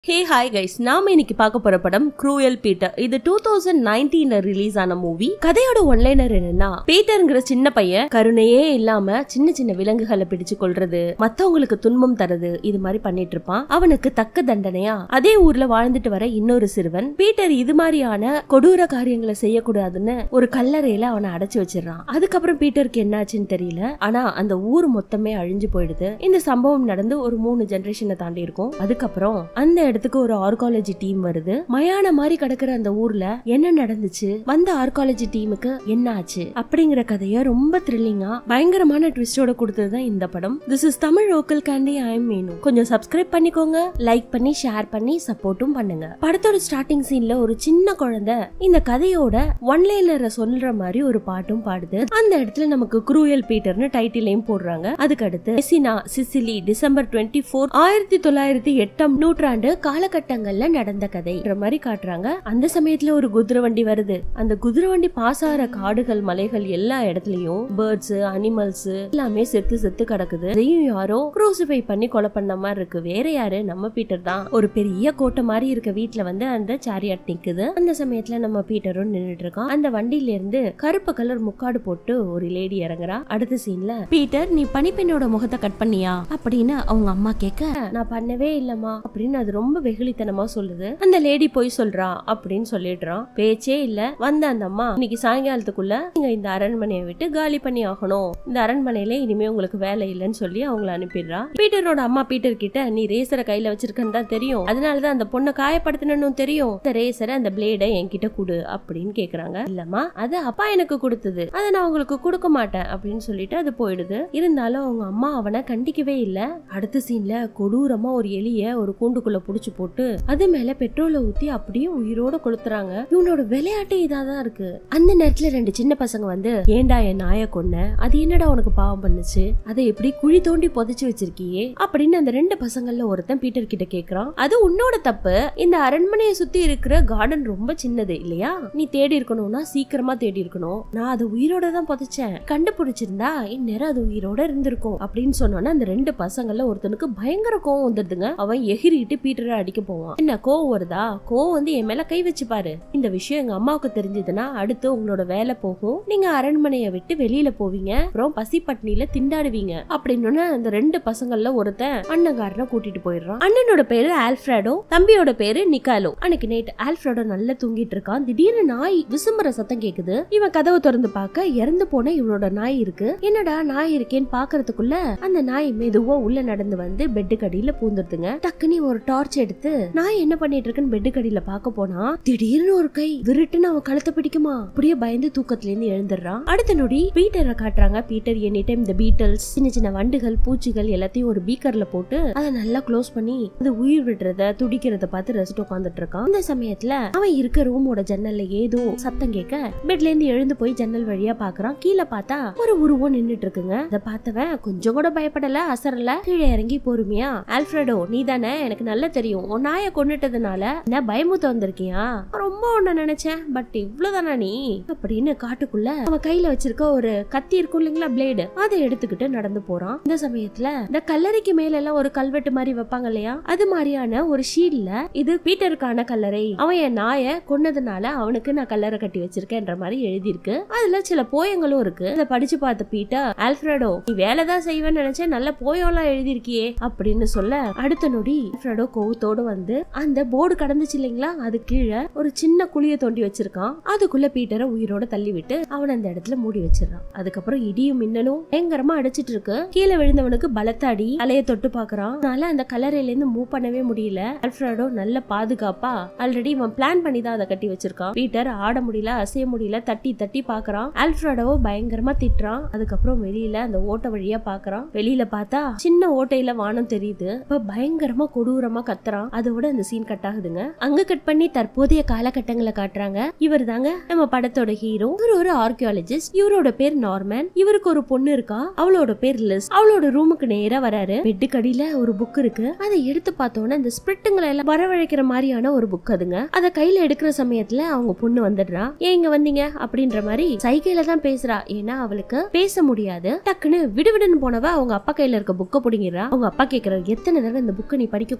hey hi guys நாம இன்னைக்கு பார்க்க போற படம் க்ரூயல் பீட்டர் இது டூ தௌசண்ட் நைன்டீன்ல ரிலீஸ் ஆன மூவி கதையோட ஒன்லைனர் என்னன்னா பீட்டர்ங்கிற சின்ன பையன் கருணையே இல்லாம சின்ன சின்ன விலங்குகளை பிடிச்சு கொள்றது மத்தவங்களுக்கு துன்பம் தரது இது மாதிரி பண்ணிட்டு இருப்பான் அவனுக்கு தக்க தண்டனையா அதே ஊர்ல வாழ்ந்துட்டு வர இன்னொரு சிறுவன் பீட்டர் இது மாதிரியான கொடூர காரியங்களை செய்யக்கூடாதுன்னு ஒரு கல்லறையில அவனை அடைச்சு வச்சிடறான் அதுக்கப்புறம் பீட்டருக்கு என்னாச்சுன்னு தெரியல ஆனா அந்த ஊர் மொத்தமே அழிஞ்சு போயிடுது இந்த சம்பவம் நடந்து ஒரு மூணு ஜெனரேஷனை தாண்டி இருக்கும் அதுக்கப்புறம் அந்த இடத்துக்கு ஒரு ஆர்காலஜி டீம் வருது மயான மாதிரி கிடக்குற அந்த ஊர்ல என்ன நடந்துச்சு வந்த ஆர்காலஜி டீமுக்கு என்ன ஆச்சு அப்படிங்கிற கதைய ரொம்ப த்ரில்லிங்கா பயங்கரமான ட்விஸ்டோட கொடுத்ததுதான் இந்த படம் this is Tamil local candy I am Meenu கொஞ்சம் சப்ஸ்கிரைப் பண்ணிக்கோங்க லைக் பண்ணி ஷேர் பண்ணி சப்போர்ட்டும் பண்ணுங்க படத்தோட ஸ்டார்டிங் சீன்ல ஒரு சின்ன குழந்தை இந்த கதையோட ஒன்லைனரை சொல்ற மாதிரி ஒரு பாட்டும் பாடுது அந்த இடத்துல நமக்கு குரூயல் பீட்டர்னு டைட்டிலையும் போடுறாங்க அதுக்கு அடுத்து Messina Sicily December twenty four ஆயிரத்தி தொள்ளாயிரத்தி எட்டாம் நூற்றாண்டு காலகட்டங்கள்ல நடந்த கதை மாதிரி காட்டுறாங்க அந்த சமயத்துல ஒரு குதிரை வண்டி வருது அந்த குதிரை வண்டி பாஸ் ஆகிற காடுகள் மலைகள் எல்லா இடத்துலயும் பேர்ட்ஸ் அனிமல்ஸ் எல்லாமே செத்து செத்து கிடக்குது அதையும் யாரோ குரூசிஃபை பண்ணி கொலை பண்ண மாதிரி இருக்கு வேற யாரு நம்ம பீட்டர் தான் ஒரு பெரிய கோட்டை மாதிரி இருக்க வீட்ல வந்து அந்த சாரியாட் நிக்குது அந்த சமயத்துல நம்ம பீட்டரும் நின்னுட்டு இருக்கான் அந்த வண்டியில இருந்து கருப்பு கலர் முக்காடு போட்டு ஒரு லேடி இறங்குறா அடுத்த சீன்ல பீட்டர் நீ பனிப்பெண்ணோட முகத்தை கட் பண்ணியா அப்படின்னு அவங்க அம்மா கேட்க நான் பண்ணவே இல்லம்மா அப்படின்னு அது ரொம்ப வெகுளித்தனமா சொல்லுது அந்த லேடி போய் சொல்றா அப்படின்னு சொல்லிடுறான் பேச்சே இல்ல வந்த அந்த அம்மா இன்னைக்கு சாயங்காலத்துக்குள்ள நீங்க இந்த அரண்மனையை விட்டு காலி பண்ணி ஆகணும் இந்த அரண்மனையில இனிமே உங்களுக்கு வேலை இல்லைன்னு சொல்லி அவங்கள அனுப்பிடுறா பீட்டரோட அம்மா பீட்டர் கிட்ட நீ ரேசரை கையில வச்சிருக்கன்னு தான் தெரியும் அதனாலதான் அந்த பொண்ணை காயப்படுத்தணும்னு தெரியும் இந்த ரேசரை அந்த பிளேடை என்கிட்ட கொடு அப்படின்னு கேக்குறாங்க இல்லம்மா அது அப்பா எனக்கு கொடுத்தது அதை நான் உங்களுக்கு கொடுக்க மாட்டேன் அப்படின்னு சொல்லிட்டு அது போயிடுது இருந்தாலும் அவங்க அம்மா அவனை கண்டிக்கவே இல்ல அடுத்த சீன்ல கொடூரமா ஒரு எலிய ஒரு கூண்டுக்குள்ள புடிச்சு போட்டு அது மேல பெட்ரோலை ஊத்தி அப்படியே உயிரோட கொளுத்துறாங்க இவனோட விளையாட்டு இதாதான் இருக்கு அந்த நேரத்துல ரெண்டு சின்ன பசங்க வந்து ஏண்டா என் நாய கொன்ன அது என்னடா உனக்கு பாவம் பண்ணுச்சு அதை எப்படி குழி தோண்டி புதைச்சு வச்சிருக்கியே அப்படின்னு அந்த ரெண்டு பசங்கள்ல ஒருத்தன் பீட்டர் கிட்ட கேக்குறான் அது உன்னோட தப்பு இந்த அரண்மனையை சுத்தி இருக்கிற கார்டன் ரொம்ப சின்னது இல்லையா நீ தேடி இருக்கணும்னா சீக்கிரமா தேடி இருக்கணும் நான் அது உயிரோட தான் புதைச்சேன் கண்டுபிடிச்சிருந்தா இந்நேரம் அது உயிரோட இருந்திருக்கும் அப்படின்னு சொன்னோன்னா அந்த ரெண்டு பசங்கள்ல ஒருத்தனுக்கு பயங்கர கோவம் வந்துடுதுங்க அவன் எகிரிட்டு பீட்டரை அடிக்க போவான் என்ன கோவம் வருதா கோவம் வந்து என் மேல கை வச்சு பாரு இந்த விஷயம் எங்க அம்மாவுக்கு தெரிஞ்சதுன்னா அடுத்து உங்களோட வேலை போகும் நீங்க அரண்மனையை விட்டு வெளியில போவீங்க அப்புறம் பசி பட்னியில திண்டாடுவீங்க அப்படின்னு அந்த ரெண்டு பசங்கள்ல ஒருத்தன் அண்ணங்காரனை கூட்டிட்டு போயிடுறான் அண்ணனோட பேரு ஆல்ஃபிராடோ தம்பியோட பேரு நிக்காலோ அன்னைக்கு நைட் ஆல்ஃபிராடோ நல்லா தூங்கிட்டு இருக்கான் திடீர்னு நாய் விசும்புற சத்தம் கேக்குது இவன் கதவை திறந்து பார்க்க இறந்து போன இவனோட நாய் இருக்கு என்னடா நாய் இருக்கேன்னு பாக்குறதுக்குள்ள அந்த நாய் மெதுவா உள்ள நடந்து வந்து பெட்டு கடியில பூந்துருதுங்க டக்குனு ஒரு டார்ச் எடுத்து நாய் என்ன பண்ணிட்டு இருக்குன்னு பெட்டு கடியில பார்க்க போனா திடீர்னு ஒரு கை விருட்டுன்னு அவன் கழுத்தை பிடிக்குமா அப்படியே பயந்து தூக்கத்துல இருந்து எழுந்துடுறான் அடுத்த நொடி பீட்டரை காட்டுறாங்க பீட்டர் எனி டைம் இந்த பீட்டல்ஸ் சின்ன சின்ன வண்டுகள் பூச்சிகள் எல்லாத்தையும் ஒரு பீக்கர்ல போட்டு அதை நல்லா க்ளோஸ் பண்ணி அது உயிர் விடுறத துடிக்கிறத பார்த்து ரசிட்டு உட்காந்துட்டு இருக்கான் அந்த சமயத்துல அவன் இருக்க ரூமோட ஜன்னல்ல ஏதோ சத்தம் கேட்க பெட்ல இருந்து எழுந்து போய் ஜன்னல் வழியா பாக்குறான் கீழே பார்த்தா ஒரு உருவம் நின்னுட்டு இருக்குங்க அதை பார்த்தவன் கொஞ்சம் கூட பயப்படல அசரல கீழே இறங்கி பொறுமையா ஆல்ஃபிரடோ நீ தானே எனக்கு நல்லா தெரியும் உன் நாயை கொண்டுட்டதுனால என்ன பயமுத்த வந்திருக்கியா ரொம்ப உன்ன நினைச்சேன் பட் இவ்வளவுதானா நீ அப்படின்னு காட்டுக்குள்ள அவன் கையில வச்சிருக்க ஒரு கத்தி இருக்கும் இல்லைங்களா பிளேடு அதை எடுத்துக்கிட்டு நடந்து போறான் இந்த சமயத்துல இந்த கல்லறைக்கு மேல எல்லாம் ஒரு கல்வெட்டு மாதிரி வைப்பாங்க இல்லையா அது மாதிரியான ஒரு ஷீல்ட்ல இது பீட்டருக்கான கல்லறை அவன் என் நாயை கொன்னதுனால அவனுக்கு நான் கல்லறை கட்டி வச்சிருக்கேன்ற மாதிரி எழுதியிருக்கு அதுல சில போயங்களும் இருக்கு அதை படிச்சு பார்த்த பீட்டர் ஆல்ஃபிரடோ நீ வேலை தான் செய்வேன்னு நினைச்சேன் நல்ல போயம்லாம் எழுதியிருக்கியே அப்படின்னு சொல்ல அடுத்த நொடி ஆல்ஃபிரடோ கோவத்தோட வந்து அந்த போர்டு கடந்துச்சு இல்லைங்களா அது கீழே ஒரு சின்ன குழிய தோண்டி வச்சிருக்கான் அதுக்குள்ள பீட்டரை உயிரோட தள்ளி விட்டு அவன் அந்த இடத்துல மூடி வச்சிடறான் அதுக்கப்புறம் இடியும் மின்னலும் பயங்கரமா அடிச்சிட்டு இருக்கு கீழே விழுந்தவனுக்கு பலத்த அடி தலைய தொட்டு பாக்குறான் அதனால அந்த கல்லறையில இருந்து மூவ் பண்ணவே முடியல ஆல்ஃபிரடோ நல்ல பாதுகாப்பா ஆல்ரெடி இவன் பிளான் பண்ணி தான் அதை கட்டி வச்சிருக்கான் பீட்டர் ஆட முடியல அசைய முடியல தட்டி தட்டி பாக்குறான் ஆல்ஃபிரடோவை பயங்கரமா திட்டுறான் அதுக்கப்புறம் வெளியில அந்த ஓட்ட வழியா பாக்குறான் வெளியில பார்த்தா சின்ன ஓட்டையில வானம் தெரியுது இப்ப பயங்கரமா கொடூரமா கத்துறான் அதோட அந்த சீன் கட் ஆகுதுங்க அங்க கட் பண்ணி தற்போதைய காலகட்டங்களை காட்டுறாங்க இவர் தாங்க நம்ம படத்தோட ஹீரோ இவர் ஒரு ஆர்கியாலஜிஸ்ட் இவரோட பேர் நார்மன் இவருக்கு ஒரு பொண்ணு இருக்கா அவளோட பேர் லிஸ் அவளோட ரூமுக்கு நேரா வராரு பெட்டு கடியில ஒரு புக் இருக்கு அதை எடுத்து பார்த்தோன்னே இந்த ஸ்பிரிட்டுங்களை எல்லாம் வரவழைக்கிற மாதிரியான ஒரு புக் அதுங்க அதை கையில எடுக்கிற சமயத்துல அவங்க பொண்ணு வந்துடுறா ஏன் இங்க வந்தீங்க அப்படின்ற மாதிரி சைகையில தான் பேசுறா ஏன்னா அவளுக்கு பேச முடியாது டக்குன்னு விடுவிடுன்னு போனவ அவங்க அப்பா கையில இருக்க புக்கை பிடிங்கிறா அவங்க அப்பா கேக்குறாரு எத்தனை தடவை இந்த புக்கை நீ படிக்க கூடாது நீ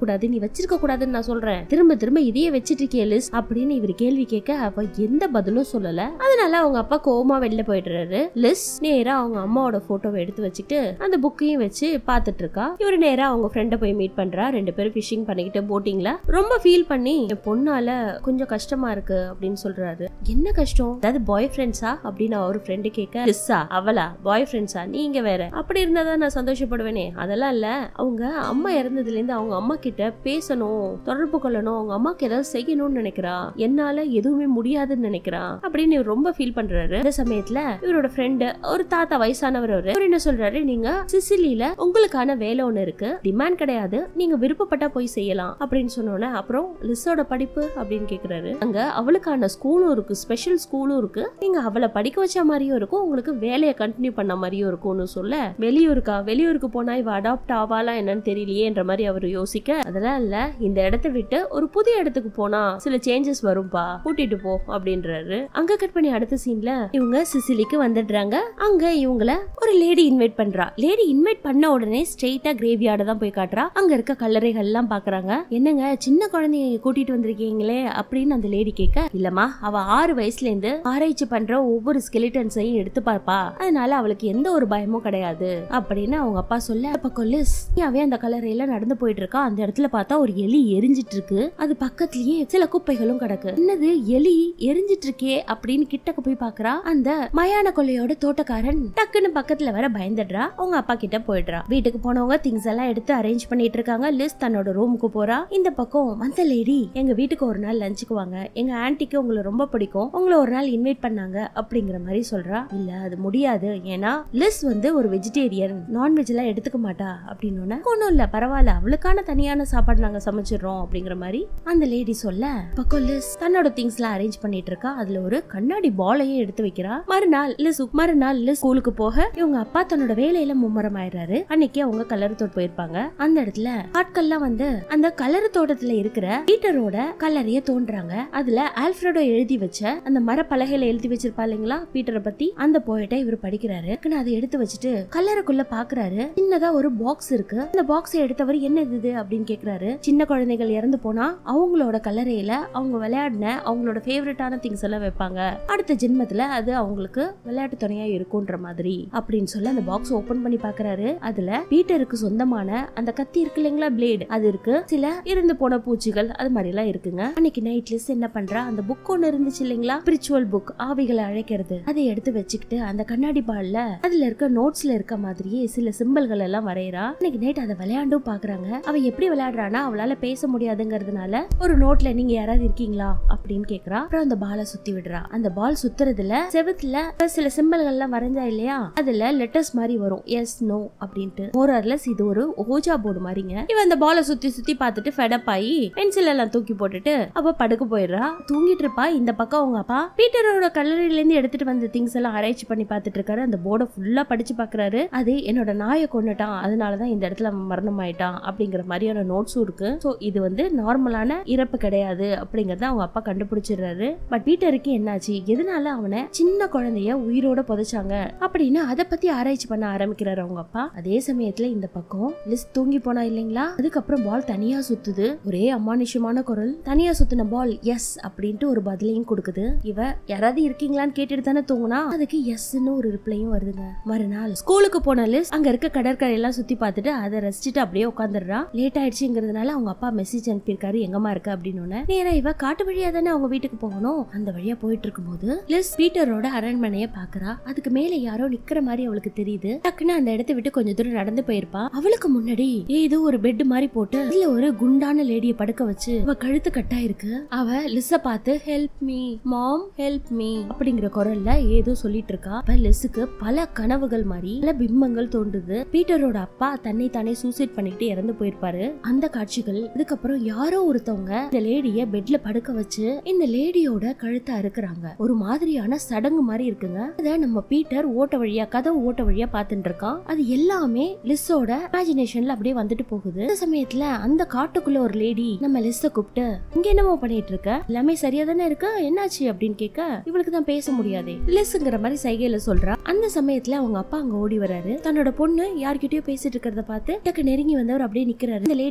வச்சிருக்க கூடாதுன்னு நான் சொல்றேன் திரும்ப திரும்ப இதையே வச்சிட்டு இருக்கே லிஸ் அப்படின்னு இவர் கேள்வி கேட்க அவ எந்த பதிலும் சொல்லல அதனால அவங்க அப்பா கோமா வெளில போயிடுறாரு லிஸ் நேரா அவங்க அம்மாவோட போட்டோவை எடுத்து வச்சுட்டு அந்த புக்கையும் வச்சு பாத்துட்டு இருக்கா இவர் நேரா அவங்க ஃப்ரெண்ட போய் மீட் பண்றா ரெண்டு பேரும் ஃபிஷிங் பண்ணிக்கிட்டு போட்டிங்ல ரொம்ப ஃபீல் பண்ணி என் பொண்ணால கொஞ்சம் கஷ்டமா இருக்கு அப்படின்னு சொல்றாரு என்ன கஷ்டம் அதாவது பாய் ஃப்ரெண்ட்ஸா அப்படின்னு அவர் ஃப்ரெண்டு கேட்க லிஸ்ஸா அவளா பாய் ஃப்ரெண்ட்ஸா நீங்க வேற அப்படி இருந்தா தான் நான் சந்தோஷப்படுவேனே அதெல்லாம் இல்ல அவங்க அம்மா இறந்ததுல இருந்து அவங்க அம்மா கிட்ட பேசணும் தொடர்பு கொள்ளணும் அவங்க அம்மாக்கு ஏதாவது செய்யணும்னு நினைக்கிறா என்னால எதுவுமே முடியாதுன்னு நினைக்கிறா அப்படின்னு இவர் ரொம்ப ஃபீல் பண்றாரு அந்த சமயத்துல இவரோட ஃப்ரெண்டு ஒரு தாத்தா வயசானவர் அவரு அவர் என்ன சொல்றாரு நீங்க சிசிலியில உங்களுக்கான வேலை ஒண்ணு இருக்கு டிமாண்ட் கிடையாது நீங்க விருப்பப்பட்டா போய் செய்யலாம் அப்படின்னு சொன்னோன்னே அப்புறம் லிஸ்ஸோட படிப்பு அப்படின்னு கேக்குறாரு அங்க அவளுக்கான ஸ்கூலும் இருக்கு ஸ்பெஷல் ஸ்கூலும் இருக்கு நீங்க அவளை படிக்க வச்ச மாதிரியும் இருக்கும் உங்களுக்கு வேலையை கண்டினியூ பண்ண மாதிரியும் இருக்கும்னு சொல்ல வெளியூருக்கா வெளியூருக்கு போனா இவ அடாப்ட் ஆவாலா என்னன்னு தெரியலையேன்ற மாதிரி அவர் யோசிக்க அதெல்லாம் இல்ல இந்த இடத்த விட்டு ஒரு புதிய இடத்துக்கு போனா சில சேஞ்சஸ் வரும்பா கூட்டிட்டு போ அப்படின்றாரு அங்க கட் பண்ணி அடுத்த சீன்ல இவங்க சிசிலிக்கு வந்துடுறாங்க அங்க இவங்கள ஒரு லேடி இன்வைட் பண்றா லேடி இன்வைட் பண்ண உடனே ஸ்ட்ரெயிட்டா கிரேவியார்டு தான் போய் காட்டுறா அங்க இருக்க கல்லறைகள் எல்லாம் பாக்குறாங்க என்னங்க சின்ன குழந்தைய இங்க கூட்டிட்டு வந்திருக்கீங்களே அப்படின்னு அந்த லேடி கேட்க இல்லம்மா அவ ஆறு வயசுல இருந்து ஆராய்ச்சி பண்ற ஒவ்வொரு ஸ்கெலிட்டன்ஸையும் எடுத்து பார்ப்பா அதனால அவளுக்கு எந்த ஒரு பயமும் கிடையாது அப்படின்னு அவங்க அப்பா சொல்ல அப்ப கொல்லிஸ் அவன் அந்த கல்லறையில நடந்து போயிட்டு இருக்கா அந்த இடத்துல பார்த்தா ஒரு எலி எரிஞ்சிட்டு இருக்கு அது பக்கத்துலயே சில குப்பைகளும் கிடக்கு என்னது எலி எரிஞ்சிட்டு இருக்கே அப்படின்னு கிட்டக்க போய் பாக்குறா அந்த மயான கொள்ளையோட தோட்டக்காரன் டக்குன்னு பக்கத்துல வர பயந்துடுறா அவங்க அப்பா கிட்ட போயிடுறா வீட்டுக்கு போனவங்க திங்ஸ் எல்லாம் எடுத்து அரேஞ்ச் பண்ணிட்டு இருக்காங்க லிஸ் தன்னோட ரூமுக்கு போறா இந்த பக்கம் அந்த லேடி எங்க வீட்டுக்கு ஒரு நாள் லஞ்சுக்கு வாங்க எங்க ஆன்ட்டிக்கு உங்களை ரொம்ப பிடிக்கும் உங்களை ஒரு நாள் இன்வைட் பண்ணாங்க அப்படிங்கிற மாதிரி சொல்றா இல்ல அது முடியாது ஏன்னா லிஸ் வந்து ஒரு வெஜிடேரியன் நான்வெஜ் எல்லாம் எடுத்துக்க மாட்டா அப்படின்னு ஒன்னும் இல்ல பரவாயில்ல அவளுக்கான தனியான சாப்பாடு நாங்க சமைச்சிடுறோம் அப்படிங்கிற மாதிரி அந்த லேடி சொல்ல பக்கம் லிஸ் தன்னோட திங்ஸ் எல்லாம் அரேஞ்ச் பண்ணிட்டு இருக்கா அதுல ஒரு கண்ணாடி பாலையும் எடுத்து வைக்கிறா மறுநாள் லிஸ் மறுநாள் லிஸ் ஸ்கூலுக்கு போக இவங்க அப்பா தன்னோட வேலையில மும்முரம் ஆயிடுறாரு அன்னைக்கு அவங்க கலர் தோட்டம் போயிருப்பாங்க அந்த இடத்துல ஆட்கள்லாம் வந்து அந்த கலர் தோட்டத்துல இருக்கிற பீட்டரோட கல்லறைய தோன்றாங்க அதுல ஆல்ஃபிரடோ எழுதி வச்ச அந்த மரப்பலகையில எழுதி வச்சிருப்பா இல்லைங்களா பீட்டரை பத்தி அந்த போயிட்ட இவர் படிக்கிறாரு டக்குன்னு அதை எடுத்து வச்சுட்டு கல்லறைக்குள்ள பாக்குறாரு சின்னதா ஒரு பாக்ஸ் இருக்கு அந்த பாக்ஸ் எடுத்தவர் என்ன இது அப்படின்னு கேக்குறாரு சின்ன குழந்தைகள் இறந்து போனா அவங்களோட கல்லறையில அவங்க விளையாடின அவங்களோட ஃபேவரட்டான திங்ஸ் எல்லாம் வைப்பாங்க அடுத்த ஜென்மத்துல அது அவங்களுக்கு விளையாட்டு துணையா இருக்கும்ன்ற மாதிரி அப்படின்னு சொல்லி அந்த பாக்ஸ் ஓபன் பண்ணி பாக்குறாரு அதுல பீட்டருக்கு சொந்தமான அந்த கத்தி இருக்கு இல்லைங்களா பிளேடு அது இருக்கு சில இருந்து போன பூச்சிகள் அது மாதிரி எல்லாம் இருக்குங்க அன்னைக்கு நைட் லிஸ்ட் என்ன பண்றா அந்த புக் ஒன்னு இருந்துச்சு இல்லைங்களா ஸ்பிரிச்சுவல் புக் ஆவிகளை அழைக்கிறது அதை எடுத்து வச்சுக்கிட்டு அந்த கண்ணாடி பால்ல அதுல இருக்க நோட்ஸ்ல இருக்க மாதிரியே சில சிம்பிள்கள் எல்லாம் வரையறா அன்னைக்கு நைட் அதை விளையாண்டும் பாக்குறாங்க அவ எப்படி விளையாடுறானா அவளால பேச முடியாதுங்கிறதுனால ஒரு நோட்ல நீங்க யாராவது இருக்கீங்களா அப்படின்னு கேக்குறா அப்புறம் அந்த பாலை சுத்தி விடுறா அந்த பால் சுத்துறதுல செவத்துல சில சிம்பிள்கள் எல்லாம் வரைஞ்சா இல்லையா அதுல லெட்டர்ஸ் மாதிரி வரும் எஸ் நோ அப்படின்ட்டு மோரர்லெஸ் இது ஒரு ஓஜா போர்டு மாதிரிங்க இவன் அந்த பாலை சுத்தி சுத்தி பார்த்துட்டு ஃபெடப் ஆகி பென்சில் எல்லாம் தூக்கி போட்டுட்டு அவ படுக்க போயிடுறா தூங்கிட்டு இருப்பா இந்த பக்கம் அவங்க அப்பா பீட்டரோட கல்லறையில இருந்து எடுத்துட்டு வந்த திங்ஸ் எல்லாம் ஆராய்ச்சி பண்ணி பார்த்துட்டு இருக்காரு அந்த போர்டை ஃபுல்லா படிச்சு பாக்குறாரு அது என்னோட நாயை கொண்டுட்டான் அதனாலதான் இந்த இடத்துல அவன் மரணம் ஆயிட்டான் அப்படிங்கிற மாதிரியான நோட்ஸும் இருக்கு சோ இது வந்து நார்மலான இறப்பு கிடையாது அப்படிங்கறத அவங்க அப்பா கண்டுபிடிச்சிடுறாரு பட் பீட்டருக்கு என்னாச்சு எதனால அவனை சின்ன குழந்தைய உயிரோட புதைச்சாங்க அப்படின்னு அதை பத்தி ஆராய்ச்சி பண்ண ஆரம்பிக்கிறாரு அவங்க அப்பா அதே சமயத்துல இந்த பக்கம் லிஸ் தூங்கி போனா இல்லைங்களா அதுக்கப்புறம் பால் தனியா சுத்துது ஒரே அமானுஷ்யமான குரல் தனியா சுத்தின பால் எஸ் அப்படின்ட்டு ஒரு பதிலையும் கொடுக்குது இவ யாராவது இருக்கீங்களான்னு கேட்டுட்டு தானே தூங்குனா அதுக்கு எஸ்ன்னு ஒரு ரிப்ளையும் வருதுங்க மறுநாள் ஸ்கூலுக்கு போன லிஸ் அங்க இருக்க கடற்கரை எல்லாம் சுத்தி பார்த்துட்டு அதை ரசிச்சுட்டு அப்படியே உட்காந்துடுறா லேட் ஆயிடுச்சுங்கிறதுனால அவங்க அப்பா மெசேஜ் அனுப்பியிருக்காரு எங்கம்மா இருக்கு அப்படின்னு நேரா இவ காட்டு வழியா தானே அவங்க வீட்டுக்கு போகணும் அந்த வழியா போயிட்டு இருக்கும்போது லிஸ் பீட்டரோட அரண்மனைய பாக்குறா அதுக்கு மேல யாரோ நிக்கிற மாதிரி அவளுக்கு தெரியுது டக்குன்னு அந்த இடத்தை விட்டு கொஞ்சம் தூரம் நடந்து போயிருப்பா அவளுக்கு முன்னாடி ஏதோ ஒரு பெட் மாதிரி போட்டு இதுல ஒரு குண்டான லேடிய படுக்க வச்சு அவ கழுத்து கட்டா இருக்கு அவ லிஸ்ஸ பார்த்து help me mom help me அப்படிங்கிற குரல்ல ஏதோ சொல்லிட்டு இருக்கா அப்ப லிஸ்ஸுக்கு பல கனவுகள் மாதிரி பல பிம்பங்கள் தோன்றுது பீட்டரோட அப்பா தன்னை தானே சூசைட் பண்ணிட்டு இறந்து போயிருப்பாரு அந்த காட்சிகள் இதுக்கப்புறம் யாரோ ஒருத்தவங்க இந்த லேடிய பெட்ல படுக்க வச்சு இந்த லேடியோட கழுத்தை அறுக்குறாங்க ஒரு மாதிரியான சடங்கு மாதிரி இருக்குங்க அத நம்ம பீட்டர் ஓட்ட வழியா கதவு ஓட்ட வழியா பாத்துட்டு இருக்கான் அது எல்லாமே லிஸ்ஸோட இமேஜினேஷன்ல அப்படியே வந்துட்டு போகுது அந்த சமயத்துல அந்த காட்டுக்குள்ள ஒரு லேடி நம்ம லிஸ்ஸ கூப்பிட்டு இங்க என்னமோ பண்ணிட்டு இருக்க எல்லாமே சரியா தானே இருக்கு என்னாச்சு அப்படின்னு கேட்க இவளுக்கு தான் பேச முடியாதே லிஸ்ங்கிற மாதிரி சைகையில சொல்றா அந்த சமயத்துல அவங்க அப்பா அங்க ஓடி வராரு தன்னோட பொண்ணு யார்கிட்டயோ பேசிட்டு இருக்கிறத பார்த்து டக்கு நெருங்கி வந்தவர் அப்படியே நிக்கிறாரு இந்த லேடி உடனே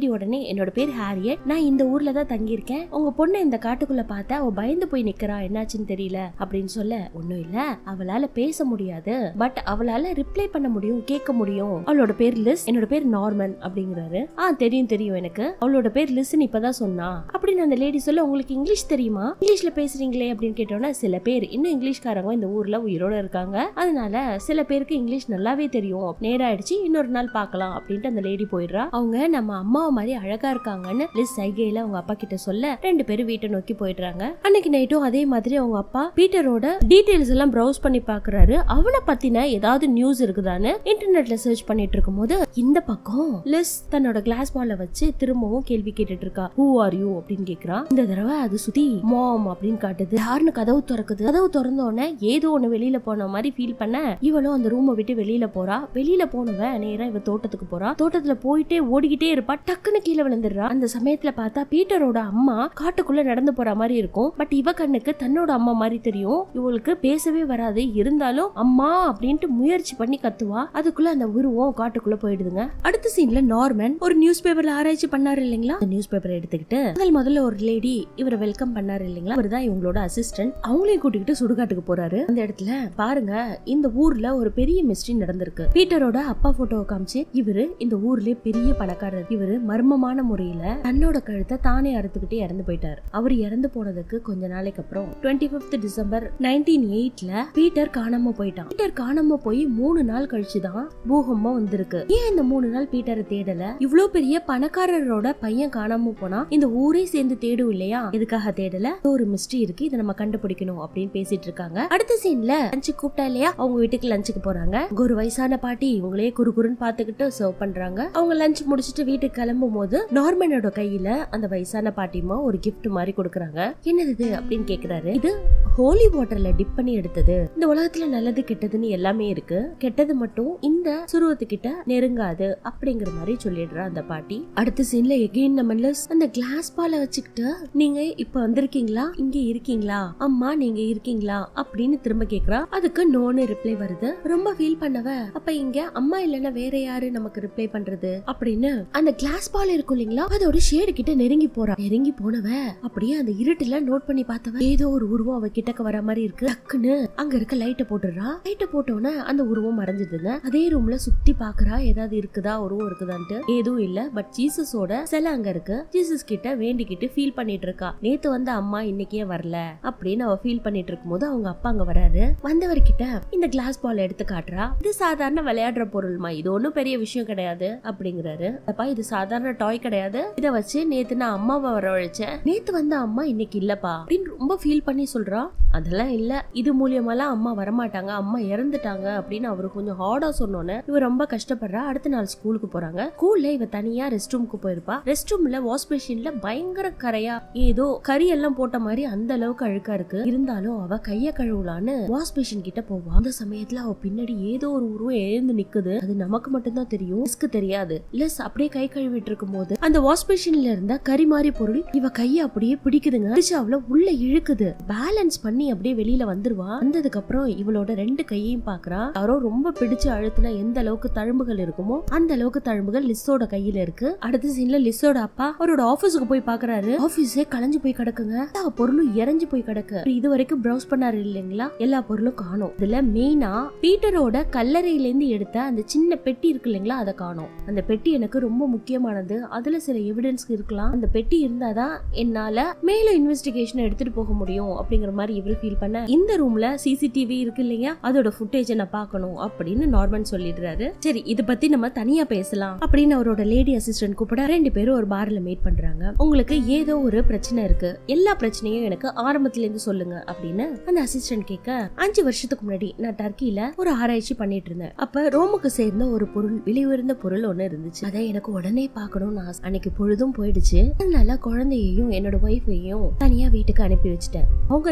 என்னோட பேர் ஹாரியட் நான் இந்த ஊர்ல தான் தங்கியிருக்கேன் உங்க பொண்ணை இந்த காட்டுக்குள்ள பார்த்தா அவ பயந்து போய் நிக்கிறா என்னாச்சுன்னு தெரியல அப்படின்னு சொல்ல ஒண்ணும் இல்ல அவளால பேச முடியாது பட் அவளால ரிப்ளை பண்ண முடியும் கேட்க முடியும் அவளோட பேர் லிஸ் என்னோட பேர் நார்மன் அப்படிங்கிறாரு ஆ தெரியும் தெரியும் எனக்கு அவளோட பேர் லிஸ்ன்னு இப்பதான் சொன்னா அப்படின்னு அந்த லேடி சொல்ல உங்களுக்கு இங்கிலீஷ் தெரியுமா இங்கிலீஷ்ல பேசுறீங்களே அப்படின்னு கேட்டோன்னா சில பேர் இன்னும் இங்கிலீஷ்காரங்க இந்த ஊர்ல உயிரோட இருக்காங்க அதனால சில பேருக்கு இங்கிலீஷ் நல்லாவே தெரியும் நேராயிடுச்சு இன்னொரு நாள் பார்க்கலாம் அப்படின்ட்டு அந்த லேடி போயிடுறா அவங்க நம்ம அம்மாவை மாதிரி அழகா இருக்காங்கன்னு லிஸ் சைகையில அவங்க அப்பா கிட்ட சொல்ல ரெண்டு பேரும் வீட்டை நோக்கி போயிடுறாங்க அன்னைக்கு நைட்டும் அதே மாதிரி அவங்க அப்பா பீட்டரோட டீடைல்ஸ் எல்லாம் ப்ரௌஸ் பண்ணி பாக்குறாரு அவனை பத்தின ஏதாவது நியூஸ் இருக்குதான்னு இன்டர்நெட்ல சர்ச் பண்ணிட்டு இருக்கும்போது இந்த பக்கம் லிஸ் தன்னோட கிளாஸ் பால வச்சு திரும்பவும் கேள்வி கேட்டுட்டு இருக்கா ஹூ ஆர் யூ அப்படின்னு கேக்குறா இந்த தடவை அது சுத்தி மாம் அப்படின்னு காட்டுது யாருன்னு கதவு திறக்குது கதவு திறந்த உடனே ஏதோ ஒண்ணு வெளியில போன மாதிரி ஃபீல் பண்ண இவளும் அந்த ரூமை விட்டு வெளியில போறா வெளியில போனவ நேரா இவ தோட்டத்துக்கு போறா தோட்டத்துல போயிட்டே ஓடிக்கிட்டே இருப்பா டக்குன்னு கீழே விழுந்துடுறா அந்த சமயத்துல பார்த்தா பீட்டரோட அம்மா காட்டுக்குள்ள நடந்து போற மாதிரி இருக்கும் பட் இவ கண்ணுக்கு தன்னோட அம்மா மாதிரி தெரியும் இவளுக்கு பேசவே வராது இருந்தாலும் அம்மா அப்படின்ட்டு முயற்சி பண்ணி கத்துவா அதுக்குள்ள அந்த உருவம் காட்டுக்குள்ள போயிடுதுங்க அடுத்த சீன்ல நார்மன் ஒரு நியூஸ் பேப்பர்ல ஆராய்ச்சி பண்ணாரு இல்லைங்களா அந்த நியூஸ் பேப்பரை எடுத்துக்கிட்டு முதல் முதல்ல ஒரு லேடி இவரை வெல்கம் பண்ணாரு இல்லைங்களா அவர் தான் இவங்களோட அசிஸ்டன்ட் அவங்களையும் கூட்டிக்கிட்டு சுடுகாட்டுக்கு போறாரு அந்த இடத்துல பாருங்க இந்த ஊர்ல ஒரு பெரிய மிஸ்ட்ரி நடந்திருக்கு பீட்டரோட அப்பா போட்டோவை காமிச்சு இவரு இந்த ஊர்லயே பெரிய பணக்காரர் இவரு மர்மமான முறையில தன்னோட கழுத்தை தானே அறுத்துக்கிட்டே இறந்து போயிட்டார் அவர் இறந்து போனதுக்கு கொஞ்ச நாளைக்கு அப்புறம் டுவெண்ட்டி பிப்த் டிசம்பர் நைன்டீன் எயிட்ல பீட்டர் காணாம போயிட்டான் பீட்டர் காணாம போய் மூணு நாள் கழிச்சுதான் பூகம்பம் வந்திருக்கு ஏன் இந்த மூணு நாள் பீட்டரை தேடல இவ்ளோ பெரிய பணக்காரரோட பையன் காணாம போனா இந்த ஊரே சேர்ந்து தேடும் இல்லையா எதுக்காக தேடல ஒரு மிஸ்ட்ரி இருக்கு இதை நம்ம கண்டுபிடிக்கணும் அப்படின்னு பேசிட்டு இருக்காங்க அடுத்த சீன்ல லஞ்சுக்கு கூப்பிட்டா இல்லையா அவங்க வீட்டுக்கு லஞ்சுக்கு போறாங்க அங்க ஒரு வயசான பாட்டி இவங்களே குறு குறுன்னு பாத்துக்கிட்டு சர்வ் பண்றாங்க அவங்க லஞ்ச் முடிச்சிட்டு வீட்டுக்கு கிளம்பும் போது நார்மனோட கையில அந்த வயசான பாட்டிமா ஒரு gift மாதிரி கொடுக்கறாங்க என்னது இது அப்படின்னு கேக்குறாரு இது ஹோலி வாட்டர்ல டிப் பண்ணி எடுத்தது இந்த உலகத்துல நல்லது கெட்டதுன்னு எல்லாமே இருக்கு கெட்டது மட்டும் இந்த சுருவத்துக்கிட்ட நெருங்காது அப்படிங்கிற மாதிரி சொல்லிடுறா அந்த பாட்டி அடுத்த சீன்ல எகெயின் நம்ம லிஸ் அந்த கிளாஸ் பால வச்சுக்கிட்டு நீங்க இப்ப வந்திருக்கீங்களா இங்க இருக்கீங்களா அம்மா நீங்க இருக்கீங்களா அப்படின்னு திரும்ப கேக்குறா அதுக்கு நோன்னு ரிப்ளை வருது ரொம்ப ஃபீல் பண்ணவ அப்ப இங்க அம்மா இல்லைன்னா வேற யாரு நமக்கு ரிப்ளை பண்றது அப்படின்னு அந்த கிளாஸ் பால் இருக்கும் இல்லைங்களா அதோட ஷேடு கிட்ட நெருங்கி போறா நெருங்கி போனவ அப்படியே அந்த இருட்டுல நோட் பண்ணி பார்த்தவ ஏதோ ஒரு உருவம் அவ கிட்டக்க வர மாதிரி இருக்கு டக்குன்னு அங்க இருக்க லைட்டை போட்டுடுறா லைட்டை போட்டோன்னே அந்த உருவம் மறைஞ்சிடுதுங்க அதே ரூம்ல சுத்தி பாக்குறா ஏதாவது இருக்குதா உருவம் இருக்குதான்ட்டு எதுவும் இல்ல பட் ஜீசஸோட சிலை அங்க இருக்கு ஜீசஸ் கிட்ட வேண்டிக்கிட்டு ஃபீல் பண்ணிட்டு இருக்கா நேத்து வந்த அம்மா இன்னைக்கே வரல அப்படின்னு அவ ஃபீல் பண்ணிட்டு இருக்கும்போது அவங்க அப்பா அங்க வராரு வந்தவர்கிட்ட இந்த கிளாஸ் பால் எடுத்து காட்டுறா இது சாதாரண விளையாடுற பொருள்மா இது ஒண்ணும் பெரிய விஷயம் கிடையாது அப்படிங்கிறாரு அப்பா இது சாதாரண டாய் கிடையாது இத வச்சு நேத்து நான் அம்மாவை வரவழைச்சேன் நேத்து வந்த அம்மா இன்னைக்கு இல்லப்பா அப்படின்னு ரொம்ப ஃபீல் பண்ணி சொல்றா அதெல்லாம் இல்ல இது மூலியமாலாம் அம்மா வரமாட்டாங்க அம்மா இறந்துட்டாங்க அப்படின்னு அவரு கொஞ்சம் ஹார்டா சொன்னோன்னே இவ ரொம்ப கஷ்டப்படுறா அடுத்த நாள் ஸ்கூலுக்கு போறாங்க ஸ்கூல்ல இவ தனியா ரெஸ்ட் ரூமுக்கு போயிருப்பா ரெஸ்ட் ரூம்ல வாஷ் மிஷின்ல பயங்கர கரையா ஏதோ கறி எல்லாம் போட்ட மாதிரி அந்த அளவுக்கு அழுக்கா இருக்கு இருந்தாலும் அவ கைய கழுவலான்னு வாஷ் மிஷின் கிட்ட போவா அந்த சமயத்துல அவ பின்னாடி ஏதோ ஒரு உருவம் எழுந்து நிக்குது அது நமக்கு மட்டும்தான் தெரியும் ரிஸ்க் தெரியாது லெஸ் அப்படியே கை கழுவிட்டு இருக்கும் போது அந்த வாஷ் மிஷின்ல இருந்த கறி மாதிரி பொருள் இவ கைய அப்படியே பிடிக்குதுங்க பிடிச்சு அவள உள்ள இழுக்குது பேலன்ஸ் பண்ணி அப்படியே வெளியில வந்துருவா வந்ததுக்கு அப்புறம் இவளோட ரெண்டு கையையும் பாக்குறா யாரோ ரொம்ப பிடிச்சு அழுத்தினா எந்த அளவுக்கு தழும்புகள் இருக்குமோ அந்த அளவுக்கு தழும்புகள் லிஸ்ஸோட கையில இருக்கு அடுத்த சீன்ல லிஸ்ஸோட அப்பா அவரோட ஆபீஸுக்கு போய் பாக்குறாரு ஆபீஸே கலைஞ்சு போய் கிடக்குங்க எல்லா பொருளும் இறஞ்சு போய் கிடக்கு அவர் இது வரைக்கும் ப்ரௌஸ் பண்ணாரு இல்லைங்களா எல்லா பொருளும் காணும் இதுல மெயினா பீட்டரோட கல்லறையில இருந்து எடுத்த அந்த சின்ன பெட்டி இருக்கு இல்லைங்களா அதை காணும் அந்த பெட்டி எனக்கு ரொம்ப முக்கியமானது அதுல சில எவிடன்ஸ் இருக்கலாம் அந்த பெட்டி இருந்தாதான் என்னால மேலும் இன்வெஸ்டிகேஷன் எடுத்துட்டு போக முடியும் அப்படிங்கிற மாதிரி இவரு ஃபீல் பண்ண இந்த ரூம்ல சிசிடிவி இருக்கு இல்லையா அதோட ஃபுட்டேஜ் நான் பார்க்கணும் அப்படின்னு நார்மன் சொல்லிடுறாரு சரி இத பத்தி நம்ம தனியா பேசலாம் அப்படின்னு அவரோட லேடி அசிஸ்டன்ட் கூப்பிட ரெண்டு பேரும் ஒரு பார்ல மீட் பண்றாங்க உங்களுக்கு ஏதோ ஒரு பிரச்சனை இருக்கு எல்லா பிரச்சனையும் எனக்கு ஆரம்பத்துல இருந்து சொல்லுங்க அப்படின்னு அந்த அசிஸ்டன்ட் கேட்க அஞ்சு வருஷத்துக்கு முன்னாடி நான் டர்க்கில ஒரு ஆராய்ச்சி பண்ணிட்டு இருந்தேன் அப்ப ரோமுக்கு சேர்ந்த ஒரு பொருள் விலை உயர்ந்த பொருள் ஒண்ணு இருந்துச்சு அதை எனக்கு உடனே பார்க்கணும்னு ஆசை அன்னைக்கு பொழுதும் போயிடுச்சு அதனால குழந்தையையும் என்னோட ஒய்ஃபையும் தனியா வீட்டுக்கு அனுப்பி வச்சுட்டேன் அவங்க ரெண்டு பேரும்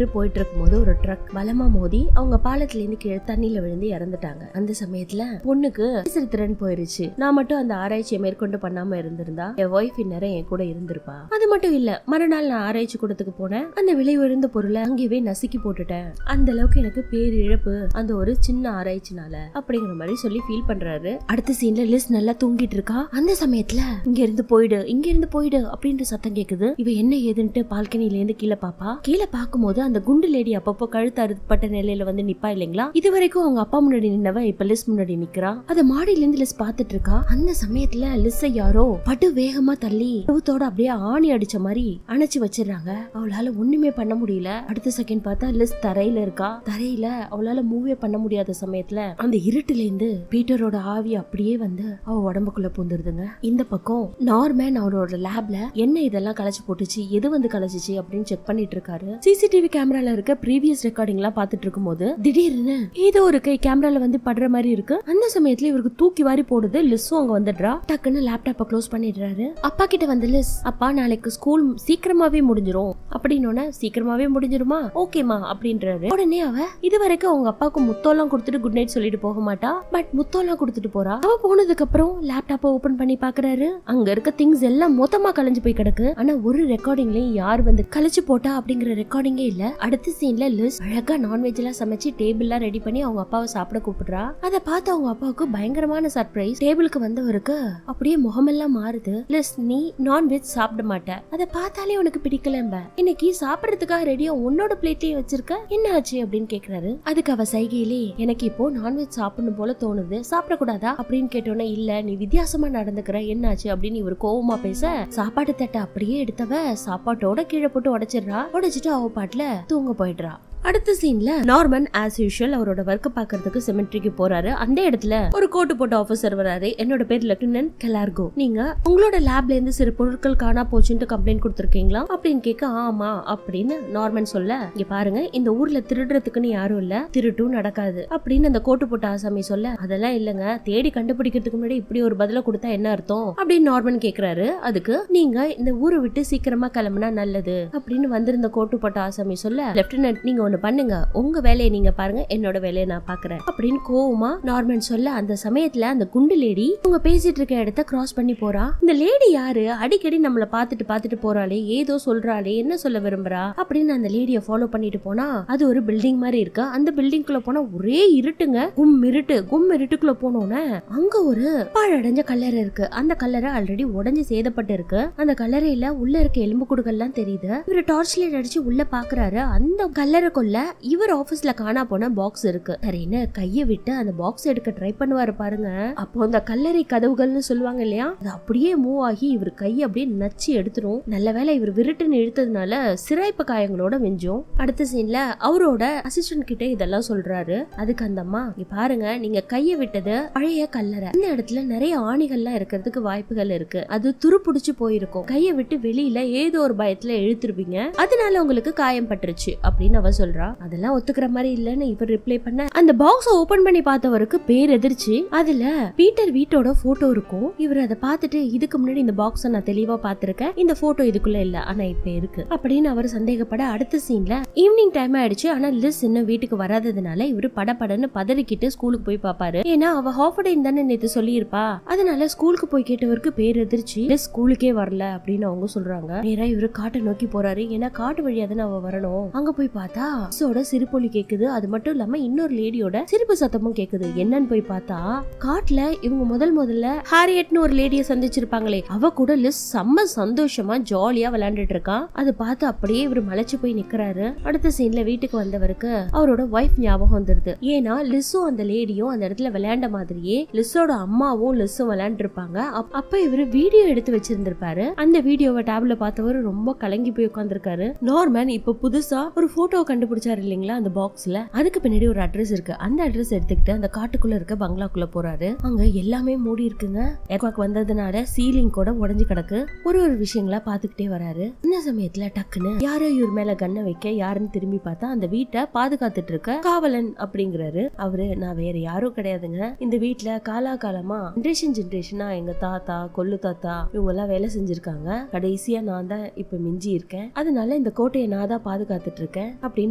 போயிட்டு இருக்கும்போது ஒரு ட்ரக் பலமா மோதி அவங்க பாலத்துல இருந்து கீழே தண்ணியில விழுந்து இறந்துட்டாங்க அந்த சமயத்துல பொண்ணுக்கு பேசுற திறன் போயிருச்சு நான் மட்டும் அந்த ஆராய்ச்சியை மேற்கொண்டு பண்ணாம இருந்திருந்தா என் ஒய்ஃப் இந்நேரம் என் கூட இருந்திருப்பா அது மட்டும் இல்ல மறுநாள் நான் ஆராய்ச்சி கூடத்துக்கு போனேன் அந்த விலை உயர்ந்த பொருளை அங்கேயே நசுக்கி போட்டுட்டேன் அந்த அளவுக்கு எனக்கு பேரிழப்பு அந்த ஒரு சின்ன ஆராய்ச்சினால அப்படிங்கிற மாதிரி சொல்லி ஃபீல் பண்றாரு அடுத்த சீன்ல லிஸ் நல்லா தூங்கிட்டு இருக்கா அந்த சமயத்துல இங்க இருந்து போயிடு இங்க இருந்து போயிடு அப்படின்ற சத்தம் கேக்குது இவ என்ன ஏதுன்ட்டு பால்கனில இருந்து கீழே பாப்பா கீழே பார்க்கும்போது அந்த குண்டு லேடி அப்பப்போ கழுத்து அறுப்பட்ட நிலையில வந்து நிப்பா இல்லைங்களா இது வரைக்கும் அவங்க அப்பா முன்னாடி நின்னவ இப்ப லிஸ் முன்னாடி நிக்கிறா அத மாடியில இருந்து லிஸ் பாத்துட்டு இருக்கா அந்த சமயத்துல லிஸ்ஸ யாரோ படு வேகமா தள்ளி கழுத்தோட அப்படியே ஆணி அடிச்ச மாதிரி அணைச்சு வச்சிடுறாங்க அவளால ஒண்ணுமே பண்ண முடியல அடுத்த செகண்ட் பார்த்தா லிஸ் தரையில இருக்கா தரையில அவளால மூவே பண்ண முடியாத சமயத்துல அந்த இருட்டுல இருந்து பீட்டரோட ஆவி அப்படியே வந்து அவ உடம்புக்குள்ள பூந்துருதுங்க இந்த பக்கம் நார்மேன் அவரோட லேப்ல என்ன இதெல்லாம் கலைச்சு போட்டுச்சு எது வந்து கலைச்சிச்சு அப்படின்னு செக் பண்ணிட்டு இருக்காரு சிசிடிவி கேமரால இருக்க ப்ரீவியஸ் ரெக்கார்டிங் எல்லாம் பாத்துட்டு இருக்கும்போது திடீர்னு ஏதோ ஒரு கை கேமரால வந்து படுற மாதிரி இருக்கு அந்த சமயத்துல இவருக்கு தூக்கி வாரி போடுது லிஸ்ஸும் அங்க வந்துடுறா டக்குன்னு லேப்டாப்ப க்ளோஸ் பண்ணிடுறாரு அப்பா கிட்ட வந்து லிஸ் அப்பா நாளைக்கு ஸ்கூல் சீக்கிரமாவே முடிஞ்சிரும் அப்படின்னு சீக்கிரமாவே முடிஞ்சிருமா ஓகேமா அப்படின்றாரு உடனே அவ இது வரைக்கும் அவங்க அப்பாவுக்கு முத்தோலாம் கொடுத்துட்டு குட் நைட் சொல்லிட்டு போக மாட்டா பட் முத்தோலாம் கொடுத்துட்டு போறா அவ போனதுக்கு அப்புறம் லேப்டாப்ப ஓபன் பண்ணி பாக்குறாரு அங்க இருக்க திங்ஸ் எல்லாம் மொத்தமா கலைஞ்சு போய் கிடக்கு ஆனா ஒரு ரெக்கார்டிங்லயும் யார் வந்து கழிச்சு போட்டா அப்படிங்கிற ரெக்கார்டிங்கே இல்ல அடுத்த சீன்ல லிஸ் அழகா நான்வெஜ் எல்லாம் சமைச்சு டேபிள் எல்லாம் ரெடி பண்ணி அவங்க அப்பாவை சாப்பிட கூப்பிடுறா அதை பார்த்து அவங்க அப்பாவுக்கு பயங்கரமான சர்ப்ரைஸ் டேபிளுக்கு வந்தவருக்கு அப்படியே முகமெல்லாம் மாறுது லிஸ் நீ நான்வெஜ் சாப்பிட மாட்ட அதை பார்த்தாலே உனக்கு பிடிக்கலம்ப இன்னைக்கு சாப்பிடறதுக்காக ரெடியா உன்னோட பிளேட்லயே வச்சிருக்க என்ன ஆச்சு அப்படின்னு கேக்குறாரு அதுக்கு அவ சைகையிலே எனக்கு இப்போ நான்வெஜ் சாப்பிடணும் போல தோணுது சாப்பிடக்கூடாதா அப்படின்னு கேட்டோன்னே இல்ல நீ வித்தியாசமா நடந்துக்கிற என்னாச்சு அப்படின்னு இவர் கோவமா பேச சாப்பாட்டு தட்டை அப்படியே எடுத்தவ சாப்பாட்டோட கீழே போட்டு உடைச்சிடுறா உடைச்சிட்டு அவ பாட்டுல தூங்க போயிடுறா அடுத்த சீன்ல நார்மன் ஆஸ் யூஷுவல் அவரோட ஒர்க் பாக்குறதுக்கு சிமெட்ரிக்கு போறாரு அந்த இடத்துல ஒரு கோட்டு போட்ட ஆபீசர் வராரு என்னோட பேர் லெப்டினன்ட் கெலார்கோ நீங்க உங்களோட லேப்ல இருந்து சில பொருட்கள் காணா போச்சுன்ட்டு கம்ப்ளைண்ட் கொடுத்துருக்கீங்களா அப்படின்னு கேட்க ஆமா அப்படின்னு நார்மன் சொல்ல இங்க பாருங்க இந்த ஊர்ல திருடுறதுக்குன்னு யாரும் இல்ல திருட்டும் நடக்காது அப்படின்னு அந்த கோட்டு போட்ட ஆசாமி சொல்ல அதெல்லாம் இல்லங்க தேடி கண்டுபிடிக்கிறதுக்கு முன்னாடி இப்படி ஒரு பதில கொடுத்தா என்ன அர்த்தம் அப்படின்னு நார்மன் கேக்குறாரு அதுக்கு நீங்க இந்த ஊரை விட்டு சீக்கிரமா கிளம்புனா நல்லது அப்படின்னு வந்திருந்த கோட்டு போட்ட ஆசாமி சொல்ல லெப்டினன்ட் நீங்க ஒண்ணு பண்ணுங்க உங்க வேலையை நீங்க பாருங்க என்னோட வேலையை நான் பாக்குறேன் அப்படின்னு கோவமா நார்மன் சொல்ல அந்த சமயத்துல அந்த குண்டு லேடி அவங்க பேசிட்டு இருக்க இடத்த கிராஸ் பண்ணி போறா இந்த லேடி யாரு அடிக்கடி நம்மள பாத்துட்டு பாத்துட்டு போறாளே ஏதோ சொல்றாளே என்ன சொல்ல விரும்புறா அப்படின்னு அந்த லேடிய ஃபாலோ பண்ணிட்டு போனா அது ஒரு பில்டிங் மாதிரி இருக்கு அந்த பில்டிங்குள்ள போனா ஒரே இருட்டுங்க கும் இருட்டு கும் இருட்டுக்குள்ள போனோன்னே அங்க ஒரு பாழடைஞ்ச கல்லறை இருக்கு அந்த கல்லறை ஆல்ரெடி உடைஞ்சு சேதப்பட்டு இருக்கு அந்த கல்லறையில உள்ள இருக்க எலும்பு கூடுகள்லாம் தெரியுது இவர் டார்ச் லைட் அடிச்சு உள்ள பாக்குறாரு அந்த கல்லறைக்குள்ள இவர் ஆபீஸ்ல காணா போன பாக்ஸ் இருக்கு சரின்னு கைய விட்டு அந்த பாக்ஸ் எடுக்க ட்ரை பண்ணுவாரு பாருங்க அப்போ அந்த கல்லறை கதவுகள்னு சொல்லுவாங்க இல்லையா அது அப்படியே மூவ் ஆகி இவர் கையை அப்படியே நச்சு எடுத்துரும் நல்ல வேளை இவர் விருட்டுன்னு இழுத்ததுனால சிராய்ப்பு காயங்களோட வெஞ்சோம் அடுத்த சீன்ல அவரோட அசிஸ்டன்ட் கிட்ட இதெல்லாம் சொல்றாரு அதுக்கு அந்த அம்மா இங்க பாருங்க நீங்க கைய விட்டது பழைய கல்லறை இந்த இடத்துல நிறைய ஆணிகள்லாம் இருக்கிறதுக்கு வாய்ப்புகள் இருக்கு அது துருப்புடிச்சு போயிருக்கும் கைய விட்டு வெளியில ஏதோ ஒரு பயத்துல இழுத்துருப்பீங்க அதனால உங்களுக்கு காயம் பட்டுருச்சு அப்படின்னு அவ சொல்றா அதெல்லாம் ஒத்துக்கிற மாதிரி இல்லன்னு இவர் ரிப்ளை பண்ண அந்த பாக்ஸ் ஓபன் பண்ணி பார்த்தவருக்கு பேர் எதிர்ச்சி அதுல பீட்டர் வீட்டோட போட்டோ இருக்கும் இவர் அதை பார்த்துட்டு இதுக்கு முன்னாடி இந்த பாக்ஸ நான் தெளிவா பார்த்திருக்கேன் இந்த போட்டோ இதுக்குள்ள இல்ல ஆனா இப்ப இருக்கு அப்படின்னு அவர் சந்தேகப்பட அடுத்த சீன்ல ஈவினிங் டைம் ஆயிடுச்சு ஆனா லிஸ் இன்னும் வீட்டுக்கு வராததுனால இவரு படபடன்னு பதறிக்கிட்டு ஸ்கூலுக்கு போய் பாப்பாரு ஏன்னா அவ ஹாஃப் டே தானே நேத்து சொல்லியிருப்பா அதனால ஸ்கூலுக்கு போய் கேட்டவருக்கு பேர் எதிர்ச்சி லிஸ் ஸ்கூலுக்கே வரல அப்படின்னு அவங்க சொல்றாங்க நேரா இவரு காட்டை நோக்கி போறாரு ஏன்னா காட்டு வழியா தானே அவ வரணும் அங்க போய் பார்த்தா மிஸ்ஸோட சிரிப்பொலி கேக்குது அது மட்டும் இல்லாம இன்னொரு லேடியோட சிரிப்பு சத்தமும் கேக்குது என்னன்னு போய் பார்த்தா காட்டுல இவங்க முதல் முதல்ல ஹாரியட்னு ஒரு லேடிய சந்திச்சிருப்பாங்களே அவ கூட லிஸ் செம்ம சந்தோஷமா ஜாலியா விளையாண்டுட்டு இருக்கா அதை பார்த்து அப்படியே இவர் மலைச்சு போய் நிக்கிறாரு அடுத்த சீன்ல வீட்டுக்கு வந்தவருக்கு அவரோட ஒய்ஃப் ஞாபகம் வந்துருது ஏன்னா லிஸ்ஸும் அந்த லேடியும் அந்த இடத்துல விளையாண்ட மாதிரியே லிஸ்ஸோட அம்மாவும் லிஸ்ஸும் விளையாண்டுருப்பாங்க அப்- அப்ப இவரு வீடியோ எடுத்து வச்சிருந்திருப்பாரு அந்த வீடியோவை டேப்ல பார்த்தவர் ரொம்ப கலங்கி போய் உட்காந்துருக்காரு நார்மன் இப்ப புதுசா ஒரு போட்டோ கண்டுபிடிச்சாரு இல்லைங்களா அந்த பாக்ஸ்ல அதுக்கு பின்னாடி ஒரு அட்ரஸ் இருக்கு அந்த அட்ரஸ் எடுத்துக்கிட்டு அந்த காட்டுக்குள்ள இருக்க பங்களாக்குள்ள போறாரு அங்க எல்லாமே மூடி இருக்குங்க எர்க்வாக் வந்ததுனால சீலிங் கூட உடைஞ்சு கிடக்கு ஒரு ஒரு விஷயங்களா பாத்துக்கிட்டே வராரு இந்த சமயத்துல டக்குன்னு யாரோ இவர் மேல கண்ணை வைக்க யாருன்னு திரும்பி பார்த்தா அந்த வீட்டை பாதுகாத்துட்டு இருக்க காவலன் அப்படிங்கிறாரு அவரு நான் வேற யாரும் கிடையாதுங்க இந்த வீட்ல காலா காலமா ஜென்ரேஷன் ஜென்ரேஷனா எங்க தாத்தா கொள்ளு தாத்தா இவங்க எல்லாம் வேலை செஞ்சிருக்காங்க கடைசியா நான் தான் இப்ப மிஞ்சி இருக்கேன் அதனால இந்த கோட்டையை நான் தான் பாதுகாத்துட்டு இருக்கேன் அப்படின்னு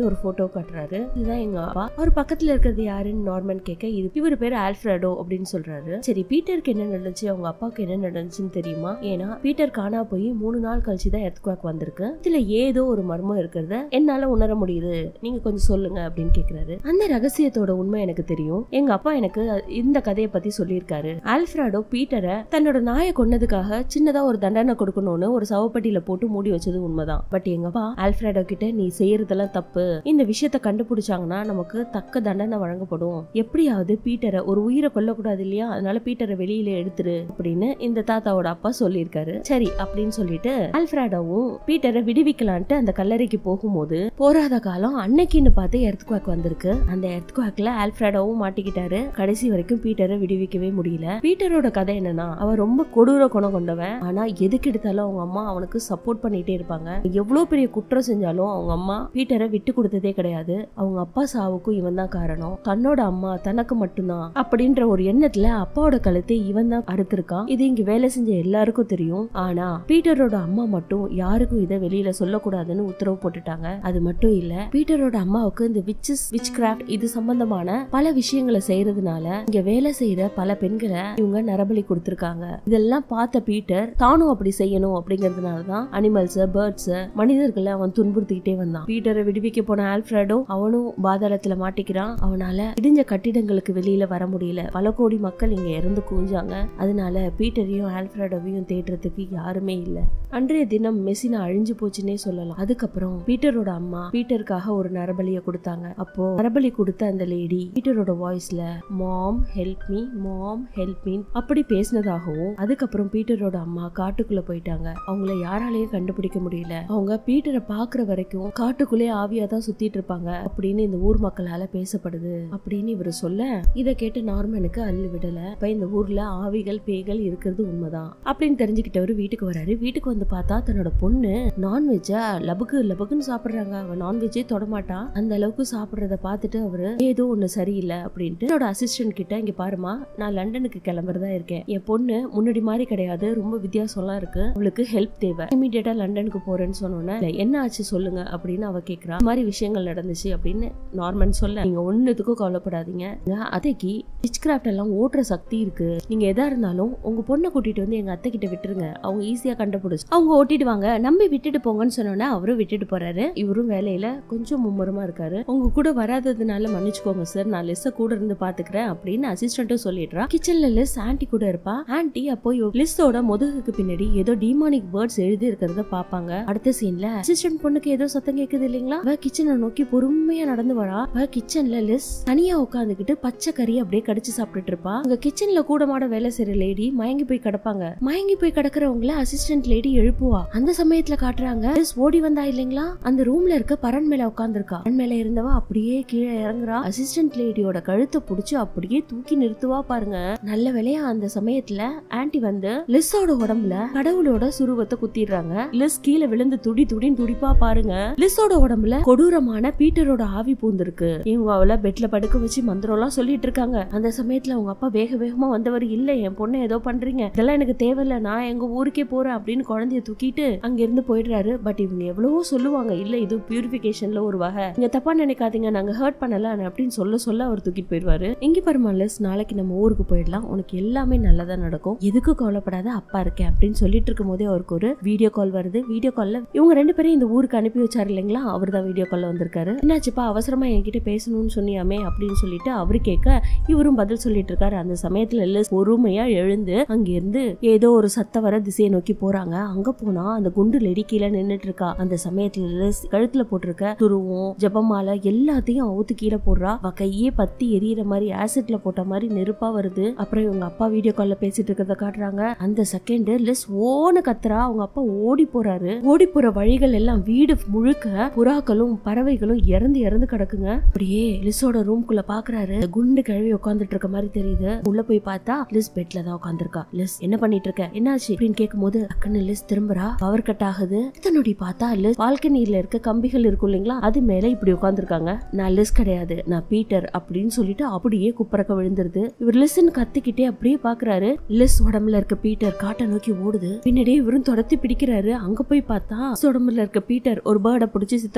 ஒரு போட்டோ காட்டுறாரு இதுதான் எங்க அப்பா அவர் பக்கத்துல இருக்கிறது யாருன்னு நார்மன் கேட்க இது இவர் பேர் ஆல்ஃபிரடோ அப்படின்னு சொல்றாரு சரி பீட்டருக்கு என்ன நடந்துச்சு அவங்க அப்பாவுக்கு என்ன நடந்துச்சுன்னு தெரியுமா ஏன்னா பீட்டர் காணா போய் மூணு நாள் கழிச்சு தான் எர்த்குவாக் வந்திருக்கு இதுல ஏதோ ஒரு மர்மம் இருக்கிறத என்னால உணர முடியுது நீங்க கொஞ்சம் சொல்லுங்க அப்படின்னு கேக்குறாரு அந்த ரகசியத்தோட உண்மை எனக்கு தெரியும் எங்க அப்பா எனக்கு இந்த கதையை பத்தி சொல்லியிருக்காரு ஆல்ஃபிராடோ பீட்டரை தன்னோட நாயை கொன்னதுக்காக சின்னதா ஒரு தண்டனை கொடுக்கணும்னு ஒரு சவப்பட்டியில போட்டு மூடி வச்சது உண்மைதான் பட் எங்க அப்பா ஆல்ஃபிராடோ கிட்ட நீ செய்யறதெல்லாம் தப்பு இந்த விஷயத்த கண்டுபிடிச்சாங்கன்னா நமக்கு தக்க தண்டனை வழங்கப்படும் எப்படியாவது பீட்டரை ஒரு உயிரை கொல்லக்கூடாது இல்லையா அதனால பீட்டரை வெளியில எடுத்துரு அப்படின்னு இந்த தாத்தாவோட அப்பா சொல்லியிருக்காரு சரி அப்படின்னு சொல்லிட்டு ஆல்ஃபிராடோவும் பீட்டரை விடுவிக்கலான்ட்டு அந்த கல்லறைக்கு போகும்போது போராத காலம் அன்னைக்குன்னு பார்த்து எர்த்குவாக் வந்திருக்கு அந்த எர்த்குவாக்ல ஆல்ஃபிராடோவும் மாட்டிக்கிட்டாரு கடைசி வரைக்கும் பீட்டரை விடுவிக்கவே முடியல பீட்டரோட கதை என்னன்னா அவன் ரொம்ப கொடூர குணம் கொண்டவன் ஆனா எதுக்கு எடுத்தாலும் அவங்க அம்மா அவனுக்கு சப்போர்ட் பண்ணிட்டே இருப்பாங்க எவ்வளவு பெரிய குற்றம் செஞ்சாலும் அவங்க அம்மா பீட்டரை விட்டு கொடுத்ததே கிடையாது அவங்க அப்பா சாவுக்கும் இவன் தான் காரணம் தன்னோட அம்மா தனக்கு மட்டும்தான் அப்படின்ற ஒரு எண்ணத்துல அப்பாவோட கழுத்தை இவன் தான் அறுத்திருக்கான் இது இங்க வேலை செஞ்ச எல்லாருக்கும் தெரியும் ஆனா பீட்டரோட அம்மா மட்டும் யாருக்கும் இதை வெளியில சொல்லக்கூடாதுன்னு உத்தரவு போட்டுட்டாங்க அது மட்டும் இல்ல பீட்டரோட அம்மாவுக்கு இந்த விச்சஸ் விச் கிராஃப்ட் இது சம்பந்தமான பல விஷயங்களை செய்யறதுனால இங்க வேலை செய்யற பல பெண்களை இவங்க நரபலி கொடுத்திருக்காங்க இதெல்லாம் பார்த்த பீட்டர் தானும் அப்படி செய்யணும் அப்படிங்கறதுனாலதான் அனிமல்ஸ் பேர்ட்ஸ் மனிதர்களை அவன் துன்புறுத்திக்கிட்டே வந்தான் பீட்டரை விடுவிக்க போன ஆல்ஃபிரடோ அவனும் பாதாளத்துல மாட்டிக்கிறான் அவனால இடிஞ்ச கட்டிடங்களுக்கு வெளியில வர முடியல பல கோடி மக்கள் இங்க இறந்து கூஞ்சாங்க அதனால பீட்டரையும் ஆல்ஃபிரடோவையும் தேடுறதுக்கு யாருமே இல்ல அன்றைய தினம் மெசினா அழிஞ்சு போச்சுன்னே சொல்லலாம் அதுக்கப்புறம் பீட்டரோட அம்மா பீட்டருக்காக ஒரு நரபலியை கொடுத்தாங்க அப்போ நரபலி கொடுத்த அந்த லேடி பீட்டரோட வாய்ஸ்ல mom help me mom help me அப்படி பேசினதாகவும் அதுக்கப்புறம் பீட்டரோட அம்மா காட்டுக்குள்ள போயிட்டாங்க அவங்கள யாராலையும் கண்டுபிடிக்க முடியல அவங்க பீட்டரை பாக்குற வரைக்கும் காட்டுக்குள்ளே ஆவியா தான் சுத்திட்டு இருப்பாங்க அப்படின்னு இந்த ஊர் மக்களால பேசப்படுது அப்படின்னு இவர் சொல்ல இத கேட்டு நார்மனுக்கு அள்ளு விடல இப்ப இந்த ஊர்ல ஆவிகள் பேய்கள் இருக்கிறது உண்மைதான் அப்படின்னு தெரிஞ்சுக்கிட்டவரு வீட்டுக்கு வராரு வீட்டுக்கு வந்து பார்த்தா தன்னோட பொண்ணு நான்வெஜ்ஜா லபுக்கு லபுக்குன்னு சாப்பிடுறாங்க அவன் நான்வெஜ்ஜே தொடமாட்டான் அந்த அளவுக்கு சாப்பிடுறத பார்த்துட்டு அவரு ஏதோ ஒண்ணு சரியில்லை அப்படின்ட்டு என்னோட அசிஸ்டன்ட் கிட்ட இங்க பாருமா நான் லண்டனுக்கு கிளம்புறதா இருக்கேன் என் பொண்ணு முன்னாடி மாதிரி கிடையாது ரொம்ப வித்தியாசம்லாம் இருக்கு அவளுக்கு ஹெல்ப் தேவை இமீடியட்டா லண்டனுக்கு போறேன்னு சொன்னோன்னே "இல்ல, என்ன ஆச்சு சொல்லுங்க அப்படின்னு அவ கேக்குறா இந்த மாதிரி விஷயங்கள் நடந்துச்சு அப்படின்னு நார்மன் சொல்ல நீங்க ஒண்ணுத்துக்கும் கவலைப்படாதீங்க இங்க அத்தைக்கு விச் கிராஃப்ட் எல்லாம் ஓட்டுற சக்தி இருக்கு நீங்க எதா இருந்தாலும் உங்க பொண்ணை கூட்டிட்டு வந்து எங்க அத்தை கிட்ட விட்டுருங்க அவங்க ஈஸியா கண்டுபிடிச்சு அவங்க ஓட்டிடுவாங்க நம்பி விட்டுட்டு போங்கன்னு சொன்னோன்னே அவரும் விட்டுட்டு போறாரு இவரும் வேலையில கொஞ்சம் மும்முரமா இருக்காரு உங்க கூட வராததுனால மன்னிச்சுக்கோங்க சார் நான் லெஸ்ஸ கூட இருந்து பாத்துக்கிறேன் அப்படின்னு அசிஸ்டன்ட்டும் சொல்லிடுறா கிச்சன்ல லெஸ் ஆன்ட்டி கூட இருப்பா ஆன்ட்டி அப்போ லிஸ்ஸோட முதுகுக்கு பின்னாடி ஏதோ டிமானிக் வேர்ட்ஸ் எழுதி இருக்கிறத பாப்பாங்க அடுத்த சீன்ல அசிஸ்டன்ட் பொண்ணுக்கு ஏதோ சத்தம் கேக்குது இல்லைங்களா அவ கிச்சனை நோக்கி பொறுமையா நடந்து வரா அவ கிச்சன்ல லிஸ் தனியா உட்காந்துக்கிட்டு பச்சை கறி அப்படியே கடிச்சு சாப்பிட்டுட்டு இருப்பா அங்க கிச்சன்ல கூட மாட வேலை செய்யற லேடி மயங்கி போய் கிடப்பாங்க மயங்கி போய் கிடக்குறவங்கள அசிஸ்டன்ட் லேடி எழுப்புவா அந்த சமயத்துல காட்டுறாங்க லிஸ் ஓடி வந்தா இல்லைங்களா அந்த ரூம்ல இருக்க பரன் மேல உட்காந்துருக்கா பரன் மேல இருந்தவ அப்படியே கீழே இறங்குறா அசிஸ்டன்ட் லேடியோட கழுத்தை புடிச்சு அப்படியே தூக்கி நிறுத்துவா பாருங்க நல்ல வேலையா அந்த சமயத்துல ஆன்ட்டி வந்து லிஸ்ஸோட உடம்புல கடவுளோட சுருவத்தை குத்திடுறாங்க லிஸ் கீழே விழுந்து துடி துடின்னு துடிப்பா பாருங்க லிஸ்ஸோட உடம்புல கொடூரமான பீட்டரோட ஆவி பூந்திருக்கு இவங்க அவளை பெட்ல படுக்க வச்சு மந்திரம் எல்லாம் சொல்லிட்டு இருக்காங்க அந்த சமயத்துல அவங்க அப்பா வேக வேகமா வந்தவர் இல்ல என் பொண்ணை ஏதோ பண்றீங்க இதெல்லாம் எனக்கு தேவையில்ல நான் எங்க ஊருக்கே போறேன் அப்படின்னு குழந்தைய தூக்கிட்டு அங்க இருந்து போயிடுறாரு பட் இவங்க எவ்வளவோ சொல்லுவாங்க இல்ல இது பியூரிபிகேஷன்ல ஒரு வகை நீங்க தப்பா நினைக்காதீங்க நாங்க ஹர்ட் பண்ணல அப்படின்னு சொல்ல சொல்ல அவர் தூக்கிட்டு போயிடுவாரு இங்க பாருமா லெஸ் நாளைக்கு நம்ம ஊருக்கு போயிடலாம் உனக்கு எல்லாமே நல்லதா நடக்கும் எதுக்கும் கவலைப்படாத அப்பா இருக்கேன் அப்படின்னு சொல்லிட்டு இருக்கும் போதே அவருக்கு ஒரு வீடியோ கால் வருது வீடியோ கால்ல இவங்க ரெண்டு பேரும் இந்த ஊருக்கு அனுப்பி வச்சாரு இல்லைங்களா அவர் தான் வீடியோ கால்ல வந்திருக்காரு என்னாச்சுப்பா அவசரமா என்கிட்ட பேசணும்னு சொன்னியாமே அப்படின்னு சொல்லிட்டு அவரு கேட்க இவரும் பதில் சொல்லிட்டு இருக்காரு அந்த சமயத்துல லெஸ் பொறுமையா எழுந்து அங்கிருந்து ஏதோ ஒரு சத்த வர திசையை நோக்கி போறாங்க அங்க போனா அந்த குண்டு லெடி கீழே நின்னுட்டு இருக்கா அந்த சமயத்துல லெஸ் கழுத்துல போட்டிருக்க துருவம் ஜபமாலை எல்லாத்தையும் அவுத்து கீழே போடுறா அவ கையே பத்தி எரியற மாதிரி ஆசிட்ல போட்ட மாதிரி நெருப்பா வருது அப்புறம் இவங்க அப்பா வீடியோ கால்ல பேசிட்டு இருக்கிறத காட்டுறாங்க அந்த செகண்ட் லெஸ் ஓன்னு கத்துறா அவங்க அப்பா ஓடி போறாரு ஓடி போற வழிகள் எல்லாம் வீடு முழுக்க புறாக்களும் பறவைகளும் இறந்து இறந்து கிடக்குங்க அப்படியே லிஸோட ரூம்குள்ள பாக்குறாரு இந்த குண்டு கிழவி உட்காந்துட்டு இருக்க மாதிரி தெரியுது உள்ள போய் பார்த்தா லிஸ் பெட்ல தான் உட்காந்துருக்கா லிஸ் என்ன பண்ணிட்டு இருக்க என்னாச்சு அப்படின்னு கேட்கும் போது டக்குன்னு லிஸ் திரும்புறா பவர் கட் ஆகுது அடுத்த நொடி பார்த்தா லிஸ் பால்கனில இருக்க கம்பிகள் இருக்கும் இல்லைங்களா அது மேல இப்படி உட்காந்துருக்காங்க நான் லிஸ் கிடையாது நான் பீட்டர் அப்படின்னு சொல்லிட்டு அப்படியே குப்பரக்க விழுந்துருது இவர் லிஸ்ன்னு கத்திக்கிட்டே அப்படியே பாக்குறாரு லிஸ் உடம்புல இருக்க பீட்டர் காட்டை நோக்கி ஓடுது பின்னாடியே இவரும் துரத்தி பிடிக்கிறாரு அங்க போய் பார்த்தா லிஸ் உடம்புல இருக்க பீட்டர் ஒரு பேர்டை பிடிச்சி சித்திரவதை பண்ணிட்டு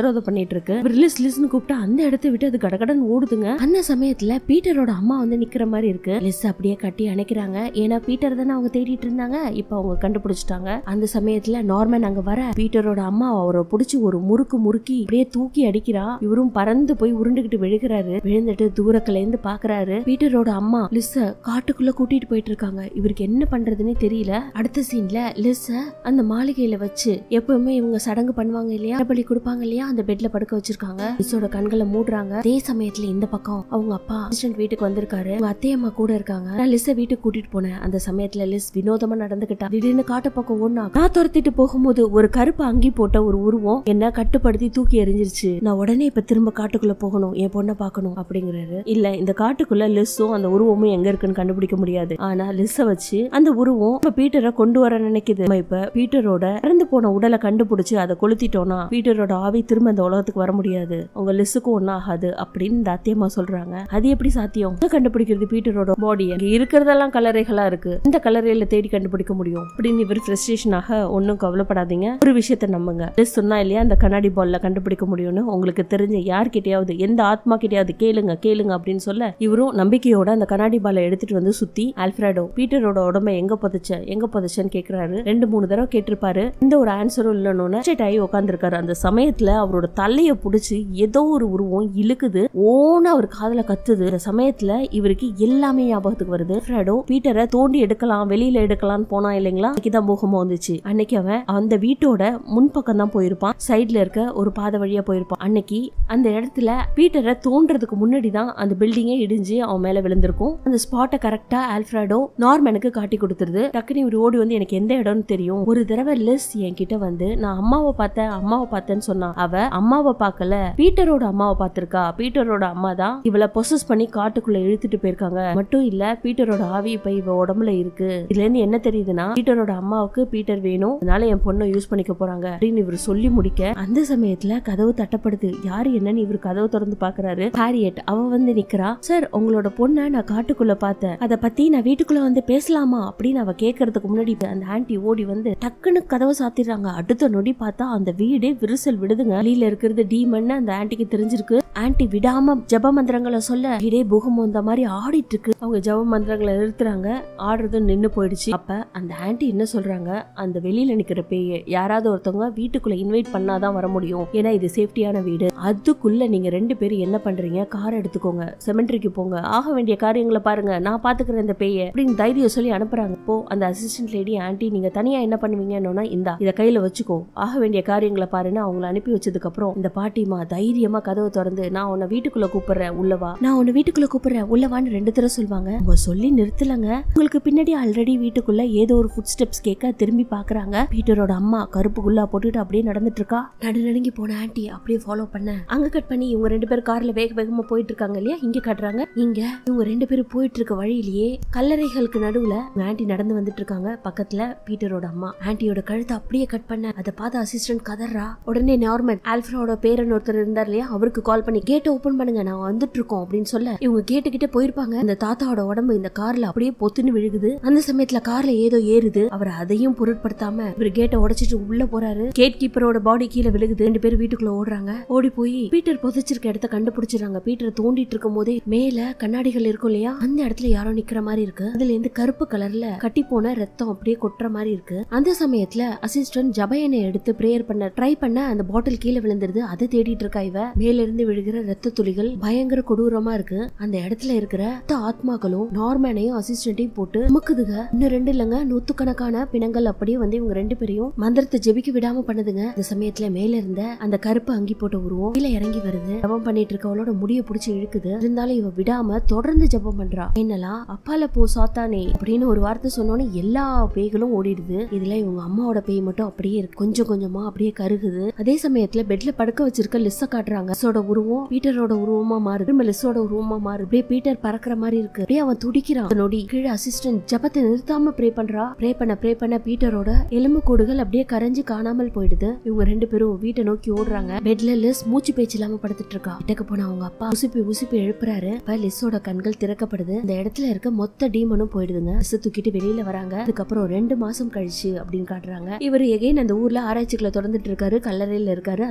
போயிட்டு இருக்கு இவர் லிஸ் லிஸ்னு கூப்பிட்டு அந்த இடத்த விட்டு அது கடகடன் ஓடுதுங்க அந்த சமயத்துல பீட்டரோட அம்மா வந்து நிக்கிற மாதிரி இருக்கு லிஸ் அப்படியே கட்டி அணைக்கிறாங்க ஏன்னா பீட்டர் தானே அவங்க தேடிட்டு இருந்தாங்க இப்ப அவங்க கண்டுபிடிச்சிட்டாங்க அந்த சமயத்துல நார்மன் அங்க வர பீட்டரோட அம்மா அவரை புடிச்சு ஒரு முறுக்கு முறுக்கி அப்படியே தூக்கி அடிக்கிறா இவரும் பறந்து போய் உருண்டுகிட்டு விழுகிறாரு விழுந்துட்டு தூரத்துல இருந்து பாக்குறாரு பீட்டரோட அம்மா லிஸ்ஸ காட்டுக்குள்ள கூட்டிட்டு போயிட்டு இருக்காங்க இவருக்கு என்ன பண்றதுன்னே தெரியல அடுத்த சீன்ல லிஸ்ஸ அந்த மாளிகையில வச்சு எப்பவுமே இவங்க சடங்கு பண்ணுவாங்க இல்லையா பலி கொடுப்பாங்க இல்லையா அந்த பெட்ல படுக்க வச்சிருக்காங்க லிஸ்ஸோட கண்களை மூடுறாங்க அதே சமயத்துல இந்த பக்கம் அவங்க அப்பா அசிஸ்டன்ட் வீட்டுக்கு வந்திருக்காரு அவங்க அத்தையம்மா கூட இருக்காங்க நான் லிஸ்ஸ வீட்டுக்கு கூட்டிட்டு போனேன் அந்த சமயத்துல லிஸ் வினோதமா நடந்துகிட்டா திடீர்னு காட்டு பக்கம் ஒண்ணா நான் துரத்திட்டு போகும்போது ஒரு கருப்பு அங்கி போட்ட ஒரு உருவம் என்ன கட்டுப்படுத்தி தூக்கி எறிஞ்சிருச்சு நான் உடனே இப்ப திரும்ப காட்டுக்குள்ள போகணும் என் பொண்ணை பார்க்கணும் அப்படிங்கிறாரு இல்ல இந்த காட்டுக்குள்ள லிஸ்ஸும் அந்த உருவமும் எங்க இருக்குன்னு கண்டுபிடிக்க முடியாது ஆனா லிஸ்ஸ வச்சு அந்த உருவம் இப்ப பீட்டரை கொண்டு வர நினைக்குது நம்ம இப்ப பீட்டரோட இறந்து போன உடலை கண்டுபிடிச்சு அதை கொளுத்திட்டோம்னா பீட்டரோட ஆவி திரும்ப அந்த உலகத்துக்கு வர முடியாது உங்க லிஸ்ஸுக்கும் ஒன்னும் ஆகாது அப்படின்னு இந்த அத்தியம்மா சொல்றாங்க அது எப்படி சாத்தியம் எங்க கண்டுபிடிக்கிறது பீட்டரோட பாடி இங்க இருக்கிறதெல்லாம் கலரைகளா இருக்கு இந்த கலரையில தேடி கண்டுபிடிக்க முடியும் அப்படின்னு இவர் ஃப்ரஸ்ட்ரேஷன் ஆக ஒன்னும் கவலைப்படாதீங்க ஒரு விஷயத்த நம்புங்க லிஸ் சொன்னா இல்லையா அந்த கண்ணாடி பால்ல கண்டுபிடிக்க முடியும்னு உங்களுக்கு தெரிஞ்ச யார்கிட்டயாவது எந்த ஆத்மா கிட்டயாவது கேளுங்க கேளுங்க அப்படின்னு சொல்ல இவரும் நம்பிக்கையோட அந்த கண்ணாடி பாலை எடுத்துட்டு வந்து சுத்தி ஆல்ஃபிராடோ பீட்டரோட உடம்ப எங்க புதைச்ச எங்க புதைச்சன்னு கேக்குறாரு ரெண்டு மூணு தடவை கேட்டிருப்பாரு இந்த ஒரு ஆன்சரும் இல்லைன்னு ஸ்ட்ரெயிட் ஆகி உட்காந்துருக்காரு அந்த சமயத்துல அவரோட தலைய புடிச்சு ஏதோ ஒரு உருவம் இழுக்குது ஓன அவர் காதுல கத்துது அந்த சமயத்துல இவருக்கு எல்லாமே ஞாபகத்துக்கு வருது ஆல்ஃபிராடோ பீட்டரை தோண்டி எடுக்கலாம் வெளியில எடுக்கலாம்னு போனா இல்லைங்களா அன்னைக்கு தான் போகமா வந்துச்சு அன்னைக்கு அவன் அந்த வீட்டோட முன்பக்கம் தான் போயிருப்பான் சைடுல இருக்க ஒரு பாதை வழியா போயிருப்பான் அன்னைக்கு அந்த இடத்துல பீட்டரை தோன்றதுக்கு முன்னாடி தான் அந்த பில்டிங்கே இடிஞ்சு அவன் மேல விழுந்திருக்கும் அந்த ஸ்பாட்டை கரெக்டா ஆல்ஃபிராடோ நார்மனுக்கு காட்டி கொடுத்துருது டக்குனு இவர் ஓடி வந்து எனக்கு எந்த இடம்னு தெரியும் ஒரு தடவை லிஸ் என்கிட்ட வந்து நான் அம்மாவை பார்த்தேன் அம்மாவை பார்த்தேன்னு சொன்னா அவ அம்மாவை பார்க்கல பீட்டரோட அம்மாவை பார்த்திருக்கா பீட்டரோட அம்மா தான் இவளை பொசஸ் பண்ணி காட்டுக்குள்ள இழுத்துட்டு போயிருக்காங்க மட்டும் இல்ல பீட்டரோட ஆவி இப்ப இவ உடம்புல இருக்கு இதுல இருந்து என்ன தெரியுதுன்னா பீட்டரோட அம்மாவுக்கு பீட்டர் வேணும் அதனால என் பொண்ணை யூஸ் பண்ணிக்க போறாங்க அப்படின்னு இவர் சொல்லி முடிக்க அந்த சமயத்துல கதவு தட்டப்படுது யாரு என்னன்னு இவர் கதவு திறந்து பாக்குறாரு ஹாரியட் அவ வந்து நிக்கிறா சார் உங்களோட பொண்ணை நான் காட்டுக்குள்ள பார்த்தேன் அத பத்தி நான் வீட்டுக்குள்ள வந்து பேசலாமா அப்படின்னு அவ கேக்குறதுக்கு முன்னாடி அந்த ஆன்ட்டி ஓடி வந்து டக்குன்னு கதவை சாத்திடுறாங்க அடுத்த நொடி பார்த்தா அந்த வீடே விரிசல் விடுதுங்க வெளியில இருக்கிறது டீமன் அந்த ஆன்ட்டிக்கு தெரிஞ்சிருக்கு ஆன்ட்டி விடாம ஜப மந்திரங்களை சொல்ல வீடே பூகம்பம் இந்த மாதிரி ஆடிட்டு இருக்கு அவங்க ஜப மந்திரங்களை நிறுத்துறாங்க ஆடுறதும் நின்னு போயிடுச்சு அப்ப அந்த ஆன்ட்டி என்ன சொல்றாங்க அந்த வெளியில நிக்கிற பேய யாராவது ஒருத்தவங்க வீட்டுக்குள்ள இன்வைட் பண்ணாதான் வர முடியும் ஏன்னா இது சேஃப்டியான வீடு அதுக்குள்ள நீங்க ரெண்டு பேரும் என்ன பண்றீங்க கார் எடுத்துக்கோங்க செமெண்ட்ரிக்கு போங்க ஆக வேண்டிய காரியங்களை பாருங்க நான் பாத்துக்கிறேன் இந்த பேய அப்படின்னு தைரியம் சொல்லி அனுப்புறாங்க இப்போ அந்த அசிஸ்டன்ட் லேடி ஆன்ட்டி நீங்க தனியா என்ன பண்ணுவீங்கன்னா இந்தா இத கையில வச்சுக்கோ ஆக வேண்டிய காரியங்களை பாருன்னு அவங்கள அனுப்பி வச்சதுக்கு அப்புறம் இந்த பாட்டிமா தைரியமா கதவை திறந்து நான் உன்னை வீட்டுக்குள்ள கூப்பிடுறேன் உள்ளவா நான் உன்னை வீட்டுக்குள்ள கூப்பிடுறேன் உள்ளவான்னு ரெண்டு தடவை சொல்லுவாங்க அவங்க சொல்லி நிறுத்தலங்க உங்களுக்கு பின்னாடி ஆல்ரெடி வீட்டுக்குள்ள ஏதோ ஒரு ஃபுட் ஸ்டெப்ஸ் கேட்க திரும்பி பாக்குறாங்க பீட்டரோட அம்மா கருப்பு குல்லா போட்டுட்டு அப்படியே நடந்துட்டு இருக்கா நடு நடுங்கி போன ஆன்ட்டி அப்படியே ஃபாலோ பண்ண அங்க கட் பண்ணி இவங்க ரெண்டு பேரும் கார்ல வேக வேகமா போயிட்டு இருக்காங்க இல்லையா இங்க காட்டுறாங்க இங்க இவங்க ரெண்டு பேரும் போயிட்டு இருக்க வழியிலேயே கல்லறைகளுக்கு நடுவுல ஆன்ட்டி நடந்து வந்துட்டு இருக்காங்க பக்கத்துல பீட்டரோட அம்மா ஆன்ட்டியோட கழுத்தை அப்படியே கட் பண்ண அதை பார்த்து அசிஸ்டன்ட் கதறா உடனே நார்மல் ஆல்ஃபரோட பேரன் ஒருத்தர் இருந்தார் இல்லையா அவருக்கு கால் பண்ணி கேட்டை ஓபன் பண்ணுங்க நான் வந்துட்டு இருக்கோம் அப்படின்னு சொல்ல இவங்க கேட்டுக்கிட்டே போயிருப்பாங்க இந்த தாத்தாவோட உடம்பு இந்த கார்ல அப்படியே பொத்துன்னு விழுகுது அந்த சமயத்துல கார்ல ஏதோ ஏறுது அவர் அதையும் பொருட்படுத்தாம இவர் கேட்டை உடைச்சிட்டு உள்ள போறாரு கேட் கீப்பரோட பாடி கீழே விழுகுது ரெண்டு பேரும் வீட்டுக்குள்ள ஓடுறாங்க ஓடி போய் பீட்டர் புதைச்சிருக்க இடத்த கண்டுபிடிச்சிடுறாங்க பீட்டர் தோண்டிட்டு இருக்கும் போதே மேல கண்ணாடிகள் இருக்கும் இல்லையா அந்த இடத்துல யாரோ நிக்கிற மாதிரி இருக்கு அதுல இருந்து கருப்பு கலர்ல கட்டி போன ரத்தம் அப்படியே கொட்டுற மாதிரி இருக்கு அந்த சமயத்துல அசிஸ்டன்ட் ஜபயனை எடுத்து பிரேயர் பண்ண ட்ரை பண்ண அந்த பாட்டில் கீழே விழுந்துருது அதை தேடிட்டு இருக்கா இவ மேல இருந்து விழுகிற ரத்த துளிகள் பயங்கர கொடூரமா இருக்கு அந்த இடத்துல இருக்கிற ரத்த ஆத்மாக்களும் நார்மேனையும் அசிஸ்டன்ட்டையும் போட்டு முக்குதுங்க இன்னும் ரெண்டு இல்லங்க நூத்துக்கணக்கான பிணங்கள் அப்படியே வந்து இவங்க ரெண்டு பேரையும் மந்திரத்தை ஜெபிக்க விடாம பண்ணுதுங்க இந்த சமயத்துல மேல இருந்த அந்த கருப்பு அங்கி போட்ட உருவம் கீழே இறங்கி வருது ஜபம் பண்ணிட்டு இருக்கவளோட முடிய புடிச்சு இழுக்குது இருந்தாலும் இவ விடாம தொடர்ந்து ஜபம் பண்றா என்னலாம் அப்பால போ சாத்தானே அப்படின்னு ஒரு வார்த்தை சொன்னோன்னே எல்லா பேய்களும் ஓடிடுது இதுல இவங்க அம்மாவோட பேய் மட்டும் அப்படியே இருக்கு கொஞ்சம் கொஞ்சமா அப்படியே கருகுது அதே சமயத்துல பெட்ல படுக்க வச்சிருக்க லிஸ்ஸ காட்டுறாங்க லிஸ்ஸோட உருவம் பீட்டரோட உருவமா மாறுது திரும்ப லிஸ்ஸோட உருவமா மாறுது அப்படியே பீட்டர் பறக்குற மாதிரி இருக்கு அப்படியே அவன் துடிக்கிறான் அந்த நொடி கீழே அசிஸ்டன்ட் ஜபத்தை நிறுத்தாம ப்ரே பண்றா ப்ரே பண்ண ப்ரே பண்ண பீட்டரோட எலும்பு கூடுகள் அப்படியே கரைஞ்சு காணாமல் போயிடுது இவங்க ரெண்டு பேரும் வீட்டை நோக்கி ஓடுறாங்க பெட்ல லிஸ் மூச்சு பேச்சு இல்லாம படுத்துட்டு இருக்கா கிட்டக்க போன அவங்க அப்பா உசுப்பி உசுப்பி எழுப்புறாரு அப்ப லிஸ்ஸோட கண்கள் திறக்கப்படுது இந்த இடத்துல இருக்க மொத்த டீமனும் போயிடுதுங்க லிஸ் தூக்கிட்டு வெளியில வராங்க அதுக்கப்புறம் ரெண்டு மாசம் கழிச்சு அப்படின்னு காட்டுறாங்க இவர் எகைன் அந்த ஊர்ல ஆராய்ச்சிகளை தொடர்ந்துட்டு இருக்காரு கல்லறையில இருக்காரு அந்த நேரத்துல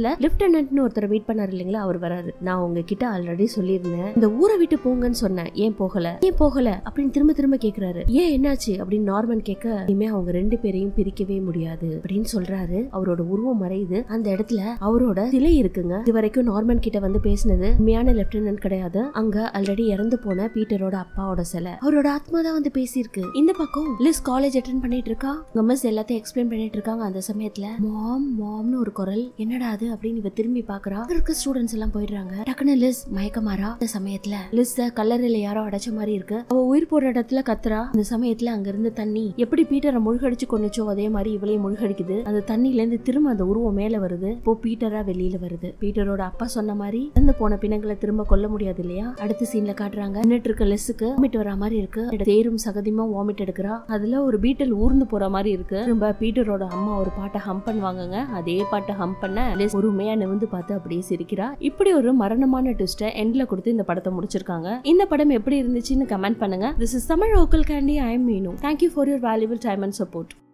லெப்டினன்ட்னு ஒருத்தர் மீட் பண்ணாரு இல்லைங்களா அவர் வராரு நான் உங்ககிட்ட ஆல்ரெடி சொல்லியிருந்தேன் இந்த ஊரை விட்டு போங்கன்னு சொன்னேன் ஏன் போகல ஏன் போகல அப்படின்னு திரும்ப திரும்ப கேக்குறாரு ஏன் என்னாச்சு அப்படின்னு நார்மன் கேட்க இனிமே அவங்க ரெண்டு பேரையும் பிரிக்கவே முடியாது அப்படின்னு சொல்றாரு அவரோட உருவம் மறையுது அந்த இடத்துல அவரோட சிலை இருக்குங்க இது வரைக்கும் நார்மன் கிட்ட வந்து பேசினது உண்மையான லெப்டினன்ட் கிடையாது அங்க ஆல்ரெடி இறந்து போன பீட்டரோட அப்பாவோட சிலை அவரோட ஆத்மா தான் வந்து பேசியிருக்கு இந்த பக்கம் லிஸ் காலேஜ் அட்டன் பண்ணிட்டு இருக்கா உங்க மிஸ் எல்லாத்தையும் எக்ஸ்பிளைன் பண்ணிட்டு இருக்காங்க அந்த சமயத்துல மாம் மாம்னு ஒரு குரல் என்னடா அது அப்படின்னு இவ திரும்பி பாக்குறா அங்க இருக்க ஸ்டூடெண்ட்ஸ் எல்லாம் போயிடுறாங்க டக்குனு லிஸ் மயக்கமாறா இந்த சமயத்துல லிஸ் கல்லறையில யாரோ அடைச்ச மாதிரி இருக்கு அவ உயிர் போற இடத்துல கத்துறா அந்த சமயத்துல அங்க இருந்து தண்ணி எப்படி பீட்டரை முழுகடிச்சு கொண்டுச்சோ அதே மாதிரி இவளையும் முழுகடிக்குது அந்த தண்ணில இருந்து திரும்ப அந்த உருவம் மேல வருது இப்போ பீட்டரா வெளியில வருது பீட்டரோட அப்பா சொன்ன மாதிரி இறந்து போன பிணங்களை திரும்ப கொல்ல முடியாது இல்லையா அடுத்த சீன்ல காட்டுறாங்க நின்னுட்டு இருக்க லெஸ்ஸுக்கு வாமிட் வர மாதிரி இருக்கு தேரும் சகதியுமா வாமிட் எடுக்கிறா அதுல ஒரு பீட்டல் ஊர்ந்து போற மாதிரி இருக்கு திரும்ப பீட்டரோட அம்மா ஒரு பாட்டை ஹம் பண்ணுவாங்கங்க அதே பாட்டை ஹம் பண்ண லெஸ் பொறுமையா நிமிந்து பார்த்து அப்படியே சிரிக்கிறா இப்படி ஒரு மரணமான ட்விஸ்ட்டை எண்ட்ல கொடுத்து இந்த படத்தை முடிச்சிருக்காங்க இந்த படம் எப்படி இருந்துச்சுன்னு கமெண்ட் பண்ணுங்க திஸ் இஸ் தமிழ் ஓக்கல் candy I am Meenu thank you for your valuable time and support